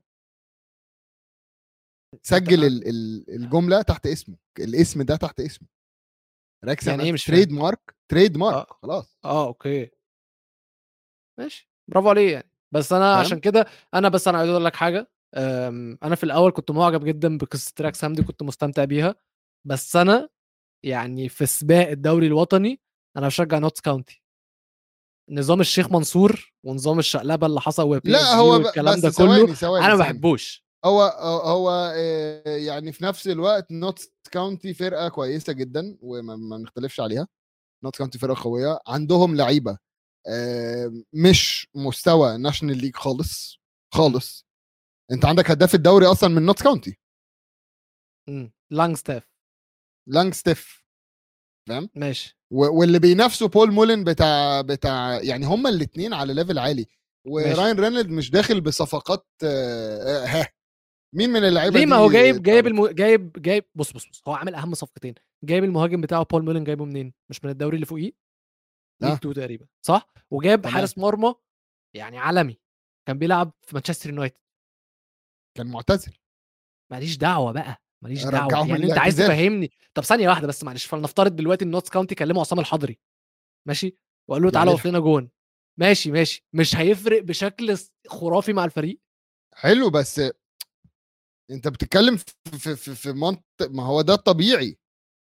Speaker 2: سجل ال... ال... الجمله تحت اسمه الاسم ده تحت اسمه راكسام
Speaker 1: يعني إيه مش فاهم؟
Speaker 2: تريد مارك تريد مارك
Speaker 1: آه.
Speaker 2: خلاص
Speaker 1: اه اوكي ماشي برافو عليه يعني بس انا
Speaker 2: فاهم؟
Speaker 1: عشان كده انا بس انا عايز اقول لك حاجه أم، انا في الاول كنت معجب جدا بقصه راكسهام دي كنت مستمتع بيها بس انا يعني في سباق الدوري الوطني انا بشجع نوتس كاونتي نظام الشيخ منصور ونظام الشقلبه اللي حصل وبي
Speaker 2: لا
Speaker 1: اس جي
Speaker 2: هو ب...
Speaker 1: والكلام
Speaker 2: بس
Speaker 1: ده كله
Speaker 2: ثواني ثواني
Speaker 1: انا ما
Speaker 2: ثواني.
Speaker 1: بحبوش
Speaker 2: هو هو آه، يعني في نفس الوقت نوت كاونتي فرقه كويسه جدا وما ما بنختلفش عليها نوت كاونتي فرقه قويه عندهم لعيبه آه، مش مستوى ناشونال ليج خالص خالص انت عندك هداف الدوري اصلا من نوت كاونتي
Speaker 1: مم. لانج ستاف
Speaker 2: لانج ستيف
Speaker 1: ماشي
Speaker 2: و- واللي بينافسوا بول مولين بتاع بتاع يعني هما الاثنين على ليفل عالي وراين رينولد مش داخل بصفقات آه، آه، ها مين من اللعيبه
Speaker 1: ليه ما
Speaker 2: دي
Speaker 1: هو جايب جايب
Speaker 2: تعرف؟
Speaker 1: الم... جايب جايب بص بص بص هو عامل اهم صفقتين جايب المهاجم بتاعه بول ميلن جايبه منين مش من الدوري اللي فوقيه
Speaker 2: آه.
Speaker 1: ليج 2 تقريبا صح وجاب
Speaker 2: تمام.
Speaker 1: حارس مرمى يعني عالمي كان بيلعب في مانشستر يونايتد
Speaker 2: كان معتزل
Speaker 1: ماليش دعوه بقى ماليش
Speaker 2: رجعه
Speaker 1: دعوه
Speaker 2: من
Speaker 1: يعني انت عايز
Speaker 2: الاعتزال.
Speaker 1: تفهمني طب ثانيه واحده بس معلش فلنفترض دلوقتي النوتس كاونتي كلموا عصام الحضري ماشي وقال له تعالى
Speaker 2: يعملها.
Speaker 1: اقف لنا جون ماشي ماشي مش هيفرق بشكل خرافي مع الفريق
Speaker 2: حلو بس انت بتتكلم في في في, في منطق ما هو ده الطبيعي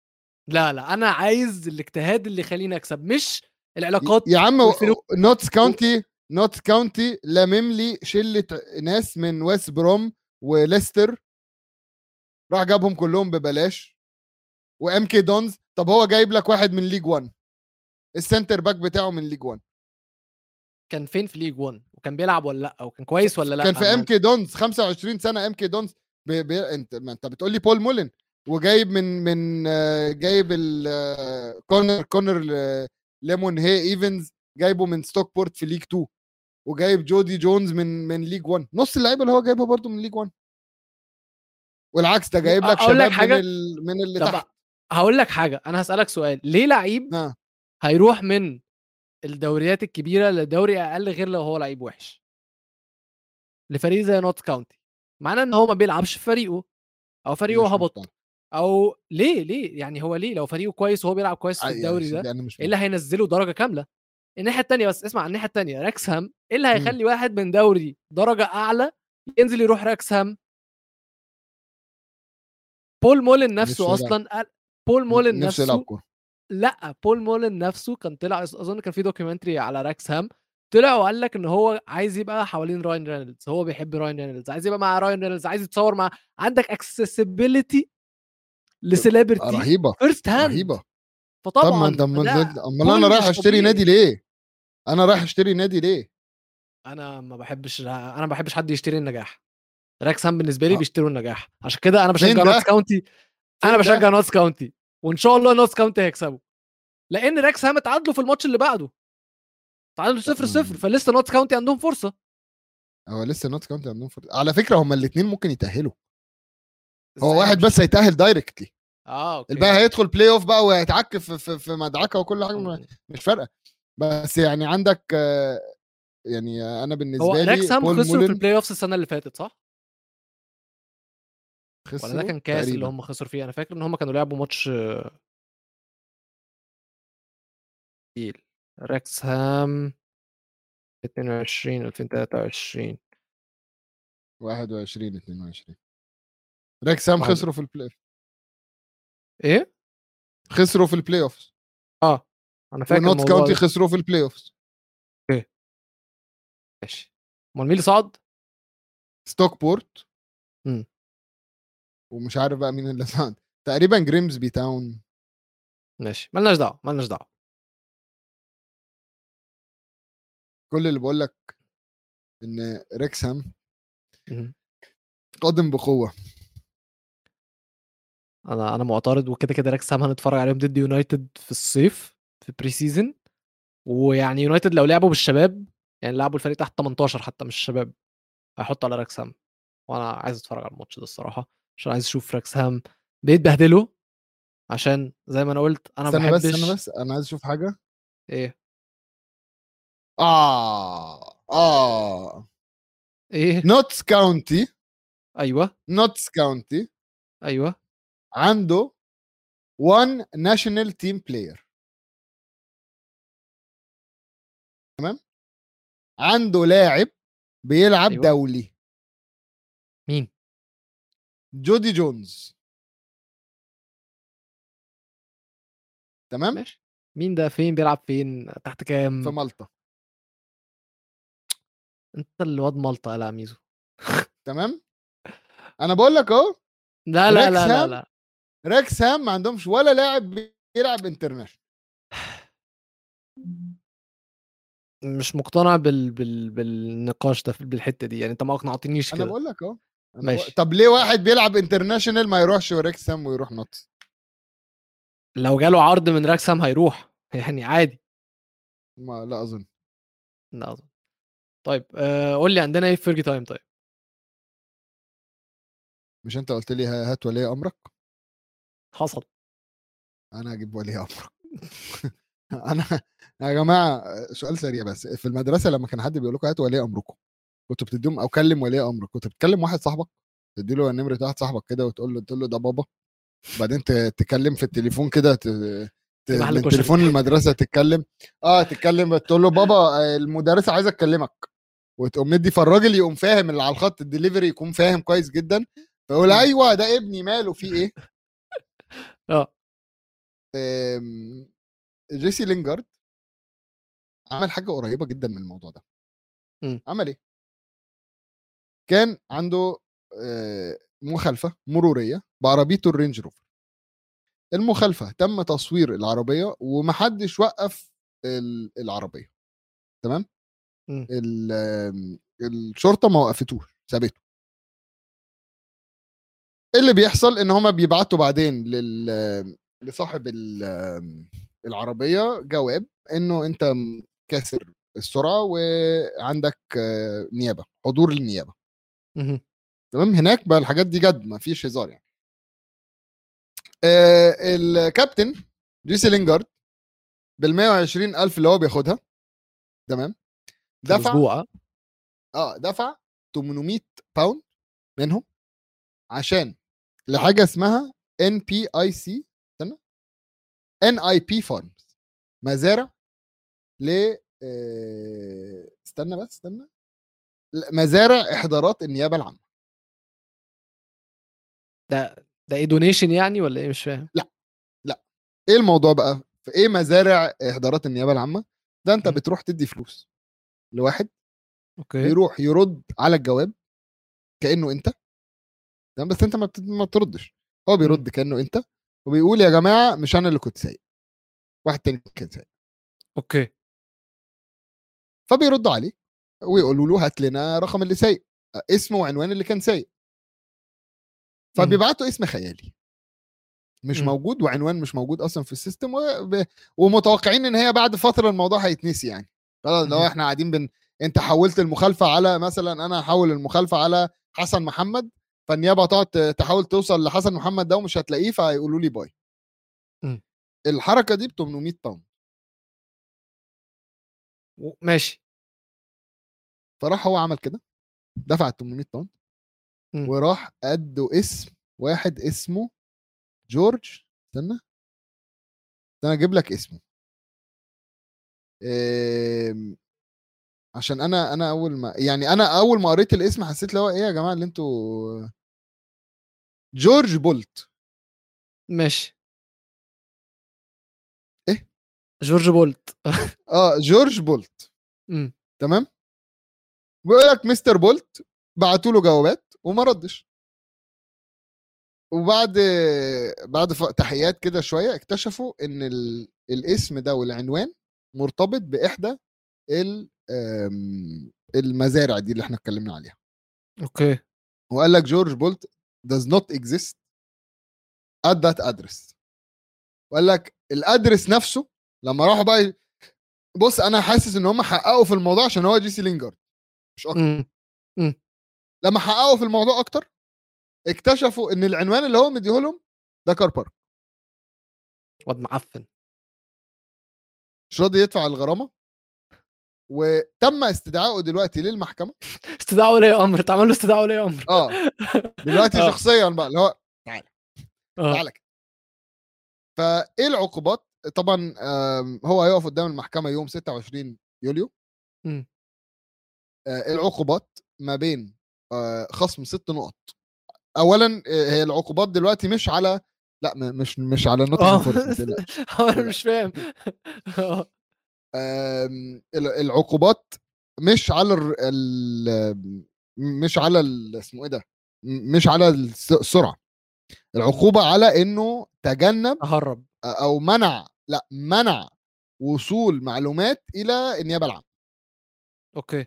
Speaker 1: لا لا انا عايز الاجتهاد اللي يخليني اكسب مش العلاقات
Speaker 2: يا عم
Speaker 1: والفلوس.
Speaker 2: نوتس كاونتي نوتس كاونتي لامم لي شله ناس من ويست بروم وليستر راح جابهم كلهم ببلاش وام كي دونز طب هو جايب لك واحد من ليج 1 السنتر باك بتاعه من ليج 1
Speaker 1: كان فين في ليج 1 وكان بيلعب ولا لا وكان كويس ولا لا
Speaker 2: كان في
Speaker 1: أنا-
Speaker 2: ام كي دونز 25 سنه ام كي دونز بي بي انت ما انت بتقول لي بول مولن وجايب من من آه، جايب ال آه، كونر كونر آه، ليمون هي ايفنز جايبه من ستوك بورت في ليج 2 وجايب جودي جونز من من ليج 1 نص اللعيبه اللي هو جايبها برضو من ليج 1 والعكس ده جايب لك
Speaker 1: أقول لك
Speaker 2: شباب
Speaker 1: حاجة؟
Speaker 2: من ال... من اللي
Speaker 1: طب
Speaker 2: تحت
Speaker 1: هقول لك حاجه انا هسالك سؤال ليه لعيب
Speaker 2: آه.
Speaker 1: هيروح من الدوريات الكبيره لدوري اقل غير لو هو لعيب وحش لفريق زي نوت كاونتي معناه ان هو ما بيلعبش في فريقه او فريقه
Speaker 2: مش
Speaker 1: هبط
Speaker 2: مقتنع.
Speaker 1: او ليه ليه يعني هو ليه لو فريقه كويس وهو بيلعب كويس في
Speaker 2: عادي،
Speaker 1: الدوري
Speaker 2: يعني
Speaker 1: ده
Speaker 2: انا مش
Speaker 1: ايه اللي هينزله درجه كامله الناحيه الثانيه بس اسمع الناحيه الثانيه راكسهام ايه اللي
Speaker 2: مم.
Speaker 1: هيخلي واحد من دوري درجه اعلى ينزل يروح راكسهام بول مولن
Speaker 2: نفسه
Speaker 1: نفسه
Speaker 2: يلعب.
Speaker 1: اصلا قال بول مولن
Speaker 2: نفسه يلعب
Speaker 1: نفسه
Speaker 2: كوره
Speaker 1: لا بول مولن نفسه كان طلع اظن كان في دوكيومنتري على راكسهام طلع وقال لك ان هو عايز يبقى حوالين راين رينولدز هو بيحب راين رينولدز عايز يبقى مع راين رينولدز عايز يتصور مع عندك اكسسبيليتي لسيلبرتي
Speaker 2: رهيبه
Speaker 1: فيرست هاند
Speaker 2: رهيبه طب
Speaker 1: فطبعا
Speaker 2: ما انت امال
Speaker 1: ده
Speaker 2: امال
Speaker 1: بول
Speaker 2: انا رايح
Speaker 1: مش
Speaker 2: اشتري
Speaker 1: طبيعي.
Speaker 2: نادي ليه؟ انا رايح اشتري نادي ليه؟
Speaker 1: انا ما بحبش انا ما بحبش حد يشتري النجاح راكسهام بالنسبه لي
Speaker 2: آه.
Speaker 1: بيشتروا النجاح عشان كده انا
Speaker 2: فين
Speaker 1: بشجع
Speaker 2: ده؟
Speaker 1: نوتس كاونتي انا
Speaker 2: ده؟
Speaker 1: بشجع نوتس كاونتي وان شاء الله نوتس كاونتي هيكسبوا لان راكسهام اتعادلوا في الماتش اللي بعده تعادلوا 0 0
Speaker 2: مم.
Speaker 1: فلسه نوتس كاونتي عندهم فرصه
Speaker 2: هو لسه نوت كاونتي عندهم فرصه على فكره هما الاثنين ممكن يتاهلوا هو
Speaker 1: إزاي
Speaker 2: واحد
Speaker 1: مش-
Speaker 2: بس هيتاهل دايركتلي
Speaker 1: اه اوكي
Speaker 2: الباقي هيدخل بلاي اوف بقى وهيتعك في, في, في مدعكه وكل حاجه ما-
Speaker 1: مم.
Speaker 2: مش فارقه بس يعني عندك آه، يعني انا بالنسبه
Speaker 1: هو
Speaker 2: لي
Speaker 1: راكسهام
Speaker 2: بول
Speaker 1: خسروا في
Speaker 2: مولن
Speaker 1: البلاي اوفس السنه اللي فاتت صح؟ ولا ده
Speaker 2: خسروا
Speaker 1: كان كاس اللي
Speaker 2: تقريباً.
Speaker 1: هم خسروا فيه انا فاكر ان هم كانوا لعبوا ماتش آه، تقيل راكسهام 22 2023
Speaker 2: 21 22 راكسام
Speaker 1: واحد.
Speaker 2: خسروا في البلاي
Speaker 1: ايه؟
Speaker 2: خسروا في البلاي اوف
Speaker 1: اه انا فاكر
Speaker 2: ونوتس
Speaker 1: الموضوع
Speaker 2: كاونتي
Speaker 1: ده.
Speaker 2: خسروا في البلاي اوف
Speaker 1: ماشي امال مين اللي صعد؟
Speaker 2: ستوك بورت
Speaker 1: مم.
Speaker 2: ومش عارف بقى مين اللي صعد تقريبا جريمزبي تاون
Speaker 1: ماشي مالناش دعوه مالناش دعوه
Speaker 2: كل اللي بقول لك ان ريكسهام
Speaker 1: مهم.
Speaker 2: قادم بقوه
Speaker 1: انا انا معترض وكده كده راكسهام هنتفرج عليهم ضد يونايتد في الصيف في بري سيزون ويعني يونايتد لو لعبوا بالشباب يعني لعبوا الفريق تحت 18 حتى مش شباب هيحطوا على راكسهام وانا عايز اتفرج على الماتش ده الصراحه عشان عايز اشوف راكسهام بيتبهدلوا عشان زي ما انا قلت انا
Speaker 2: استنى
Speaker 1: ما
Speaker 2: بس
Speaker 1: بحبش
Speaker 2: استنى بس انا عايز اشوف حاجه
Speaker 1: ايه
Speaker 2: اه اه
Speaker 1: ايه
Speaker 2: نوتس كاونتي
Speaker 1: ايوه
Speaker 2: نوتس كاونتي
Speaker 1: ايوه
Speaker 2: عنده one national team player تمام عنده لاعب بيلعب
Speaker 1: أيوة.
Speaker 2: أيوة. دولي
Speaker 1: مين
Speaker 2: جودي جونز تمام
Speaker 1: ماشي مين ده فين بيلعب فين تحت كام
Speaker 2: في مالطا
Speaker 1: انت اللي واد مالطا لا ميزو
Speaker 2: تمام انا بقول لك اهو
Speaker 1: لا لا لا لا,
Speaker 2: ريكسهام؟
Speaker 1: لا.
Speaker 2: ريكسهام ما عندهمش ولا لاعب بيلعب انترناشونال
Speaker 1: مش مقتنع بال... بال... بالنقاش ده بالحته دي يعني انت ما اقنعتنيش
Speaker 2: انا
Speaker 1: كده
Speaker 2: بقول لك اهو أنا
Speaker 1: ماشي.
Speaker 2: بقول- طب ليه واحد بيلعب انترناشونال ما يروحش ريكسهام ويروح نوتس
Speaker 1: لو جاله عرض من راكسام هيروح يعني عادي
Speaker 2: ما لا اظن
Speaker 1: لا اظن طيب آه قول لي عندنا ايه في فيرجي تايم طيب
Speaker 2: مش انت قلت لي هات ولي امرك
Speaker 1: حصل
Speaker 2: انا هجيب ولي امرك انا يا جماعه سؤال سريع بس في المدرسه لما كان حد بيقول لكم هاتوا ولي امركم كنتوا بتديهم او كلم ولي امرك كنت بتكلم واحد صاحبك تدي له نمره واحد صاحبك كده وتقول له تقول له ده بابا وبعدين ت- تكلم في التليفون كده ت... ت...
Speaker 1: في محل
Speaker 2: من
Speaker 1: كشري.
Speaker 2: تليفون المدرسه تتكلم اه تتكلم تقول له بابا آه، المدرسه عايزه تكلمك وتقوم مدي فالراجل يقوم فاهم اللي على الخط الدليفري يكون فاهم كويس جدا فيقول
Speaker 1: مم.
Speaker 2: ايوه ده ابني ماله في ايه
Speaker 1: اه
Speaker 2: آمم، جيسي لينجارد عمل حاجة قريبة جدًا من الموضوع ده.
Speaker 1: إمم.
Speaker 2: عمل إيه؟ كان عنده آآ، مخالفة مرورية بعربيته الرينج روفر. المخالفة تم تصوير العربية وما حدش وقّف ال العربية، تمام؟
Speaker 1: إمم.
Speaker 2: ال آمم، الشرطة ما وقفتوش، سابته. إيه اللي بيحصل إن هُم بيبعتوا بعدين لل لصاحب ال آمم، العربية جواب إنه أنت م كاسر السرعة وعندك نيابة، حضور للنيابة.
Speaker 1: اهم.
Speaker 2: تمام، هناك بقى الحاجات دي جَد ما فيش هزار يعني. آآ، الكابتن جيسي لينجارد بال120,000 اللي هو بياخدها تمام،
Speaker 1: في
Speaker 2: دفع
Speaker 1: الأسبوع آه.
Speaker 2: آه، دفع 800 باوند منهم عشان لحاجة اسمها NPIC استنى NIP farms مزارع ل آآ، استنى بس، استنى. ل مزارع إحضارات النيابة العامة.
Speaker 1: ده ده إيه donation يعني والّا إيه مش فاهم؟
Speaker 2: لأ، لأ، إيه الموضوع بقى؟ في إيه مزارع إحضارات النيابة العامة؟ ده أنت
Speaker 1: إمم.
Speaker 2: بتروح تدّي فلوس لواحد
Speaker 1: أوكي.
Speaker 2: بيروح يرُد على الجواب كإنه أنت تمام، بس أنت ما بت ما بتردش، هو
Speaker 1: إمم.
Speaker 2: بيرُد كإنه أنت وبيقول يا جماعة مش أنا اللي كنت سايق، واحد تاني كان سايق.
Speaker 1: أوكي.
Speaker 2: فبيردوا عليه ويقولوا له هات لنا رقم اللي سايق، أ اسم وعنوان اللي كان سايق.
Speaker 1: إمم.
Speaker 2: فبيبعتوا اسم خيالي. مش
Speaker 1: إمم.
Speaker 2: موجود وعنوان مش موجود أصلًا في السيستم وب ومتوقعين إن هي بعد فترة الموضوع هيتنسي يعني، خلاص اللي هو
Speaker 1: اهم.
Speaker 2: إحنا قاعدين بن أنت حوّلت المخالفة على مثلًا أنا هاحوّل المخالفة على حسن محمد، فالنيابة هتقعد ت تحاول توصل لحسن محمد ده ومش هتلاقيه فهيقولوا لي باي.
Speaker 1: إمم.
Speaker 2: الحركة دي ب800 باوند.
Speaker 1: و ماشي.
Speaker 2: فراح هو عمل كده، دفع ال800 باوند
Speaker 1: إمم.
Speaker 2: وراح أدّوا اسم واحد اسمه جورج استنى. استنى أجيب لك اسمه. آمم، عشان أنا أنا أول ما يعني أنا أول ما قريت الاسم حسيت اللي هو إيه يا جماعة اللي أنتم جورج بولت.
Speaker 1: ماشي.
Speaker 2: إيه؟
Speaker 1: جورج بولت.
Speaker 2: آه، جورج بولت.
Speaker 1: إمم.
Speaker 2: تمام؟ بيقول لك مستر بولت بعتوا له جوابات وما ردّش. وبعد بعد ف تحقيقات كده شوية اكتشفوا إن ال الاسم ده والعنوان مرتبط بإحدى ال آمم، المزارع دي اللي إحنا اتكلمنا عليها.
Speaker 1: أوكي.
Speaker 2: وقال لك جورج بولت does not exist at that address. وقال لك الaddress نفسه لمّا راحوا بقى ي بُص أنا حاسس إن هم حققوا في الموضوع عشان هو جيسي لينجارد مش أكتر.
Speaker 1: إمم. إمم.
Speaker 2: لمّا حققوا في الموضوع أكتر، اكتشفوا إن العنوان اللي هو مدّيه لهم ده كار بارك.
Speaker 1: واد معفن.
Speaker 2: مش راضي يدفع الغرامة. وتم استدعائه دلوقتي للمحكمة.
Speaker 1: استدعاء ولي أمر، اتعمل له استدعاء ولي أمر.
Speaker 2: آه، دلوقتي
Speaker 1: آه.
Speaker 2: شخصيًا بقى اللي هو تعالَ،
Speaker 1: آه.
Speaker 2: تعالَ كده. فإيه العقوبات؟ طبعًا آمم، هو هيقف قدام المحكمة يوم 26 يوليو.
Speaker 1: إمم.
Speaker 2: آآ، العقوبات ما بين آآ، خصم 6 نقط. أولًا آآ، هي العقوبات دلوقتي مش على لأ م مش مش على
Speaker 1: آه،
Speaker 2: نوتنغهام فورست ما تقلقش.
Speaker 1: هو
Speaker 2: ما
Speaker 1: أنا مش
Speaker 2: تقلقش.
Speaker 1: فاهم. آه.
Speaker 2: آمم، ال العقوبات مش على الر ال مش على ال اسمه إيه ده؟ م مش على الس السرعة. العقوبة على إنه تجنب
Speaker 1: تهرّب.
Speaker 2: أ أو منع لأ، منع وصول معلومات إلى النيابة العامة.
Speaker 1: أوكي.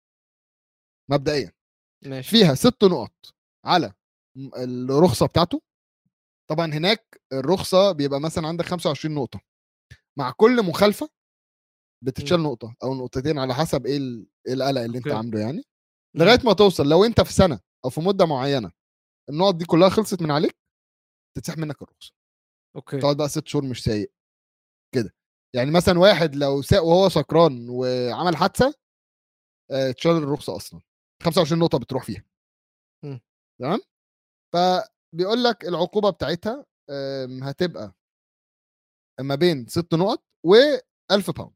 Speaker 2: مبدئيًا.
Speaker 1: ماشي.
Speaker 2: فيها 6 نقط على م الرخصة بتاعته. طبعًا هناك الرخصة بيبقى مثلًا عندك 25 نقطة. مع كل مخالفة بتتشال
Speaker 1: إمم.
Speaker 2: نقطة أو نقطتين على حسب إيه ال إيه القلق اللي أنت
Speaker 1: أوكي.
Speaker 2: عامله يعني. لغاية
Speaker 1: إمم.
Speaker 2: ما توصل لو أنت في سنة أو في مدة معينة النقط دي كلها خلصت من عليك، تتسحب منك الرخصة.
Speaker 1: أوكي.
Speaker 2: تقعد بقى 6 شهور مش سايق. كده. يعني مثلًا واحد لو ساق وهو سكران وعمل حادثة آآ، اتشال الرخصة أصلًا. 25 نقطة بتروح فيها.
Speaker 1: إمم.
Speaker 2: تمام؟ فبيقول لك العقوبة بتاعتها آمم، هتبقى ما بين 6 نقط و1000 باوند.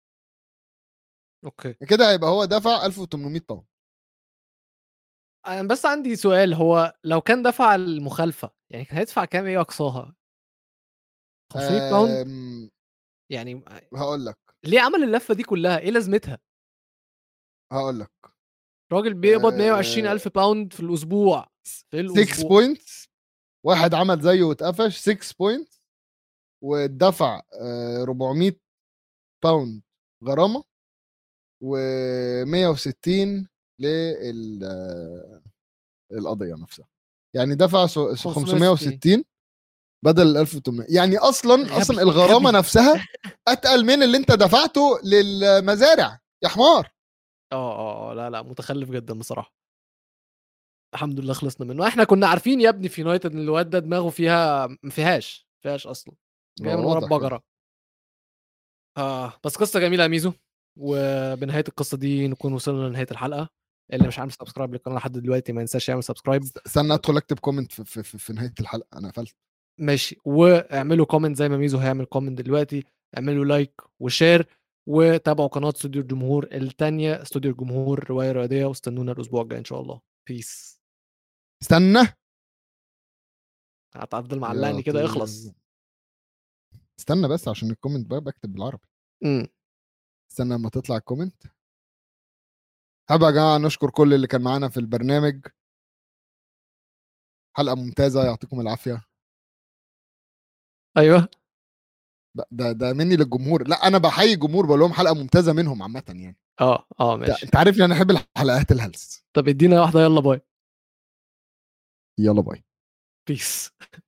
Speaker 1: أوكي.
Speaker 2: كده هيبقى هو دفع 1800 باوند.
Speaker 1: أنا بس عندي سؤال، هو لو كان دفع المخالفة، يعني كان هيدفع كام إيه أقصاها؟ 500 باوند
Speaker 2: آم،
Speaker 1: يعني
Speaker 2: هقول لك
Speaker 1: ليه عمل اللفه دي كلها ايه لازمتها
Speaker 2: هقول لك
Speaker 1: راجل بيقبض
Speaker 2: آه،
Speaker 1: 120 الف باوند في الاسبوع في
Speaker 2: 6
Speaker 1: الاسبوع
Speaker 2: بوينتس واحد عمل زيه واتقفش 6 بوينتس واتدفع آه، 400 باوند غرامه و160 للقضيه نفسها يعني دفع سو- 560 بدل ال 1800 يعني اصلا
Speaker 1: غبي،
Speaker 2: اصلا الغرامه
Speaker 1: غبي.
Speaker 2: نفسها اتقل من اللي انت دفعته للمزارع يا حمار
Speaker 1: اه اه آه، لا لا متخلف جدا بصراحه الحمد لله خلصنا منه احنا كنا عارفين يا ابني في يونايتد ان الواد ده دماغه فيها ما فيهاش ما فيهاش اصلا جاي من ورا
Speaker 2: واضح يعني.
Speaker 1: البجره اه بس قصه جميله يا ميزو وبنهايه القصه دي نكون وصلنا لنهايه الحلقه اللي مش عامل سبسكرايب للقناه لحد دلوقتي ما ينساش يعمل سبسكرايب
Speaker 2: استنى ادخل اكتب كومنت في, في, في, في نهايه الحلقه انا قفلت
Speaker 1: ماشي واعملوا كومنت زي ما ميزو هيعمل كومنت دلوقتي اعملوا لايك وشير وتابعوا قناه استوديو الجمهور الثانيه استوديو الجمهور روايه رياضيه واستنونا الاسبوع الجاي ان شاء الله بيس
Speaker 2: استنى
Speaker 1: هتفضل
Speaker 2: يا
Speaker 1: معلقني كده
Speaker 2: طيب.
Speaker 1: يخلص
Speaker 2: استنى بس عشان الكومنت بقى بكتب بالعربي
Speaker 1: امم
Speaker 2: استنى لما تطلع الكومنت حابب يا جماعه نشكر كل اللي كان معانا في البرنامج حلقه ممتازه يعطيكم العافيه
Speaker 1: ايوه
Speaker 2: ده- ده ده مني للجمهور لا انا بحيي الجمهور بقول لهم حلقه ممتازه منهم عامه يعني
Speaker 1: اه اه
Speaker 2: ده-
Speaker 1: ماشي
Speaker 2: انت عارفني انا احب الحلقات الهلس
Speaker 1: طب ادينا واحده يلا باي
Speaker 2: يلا باي
Speaker 1: بيس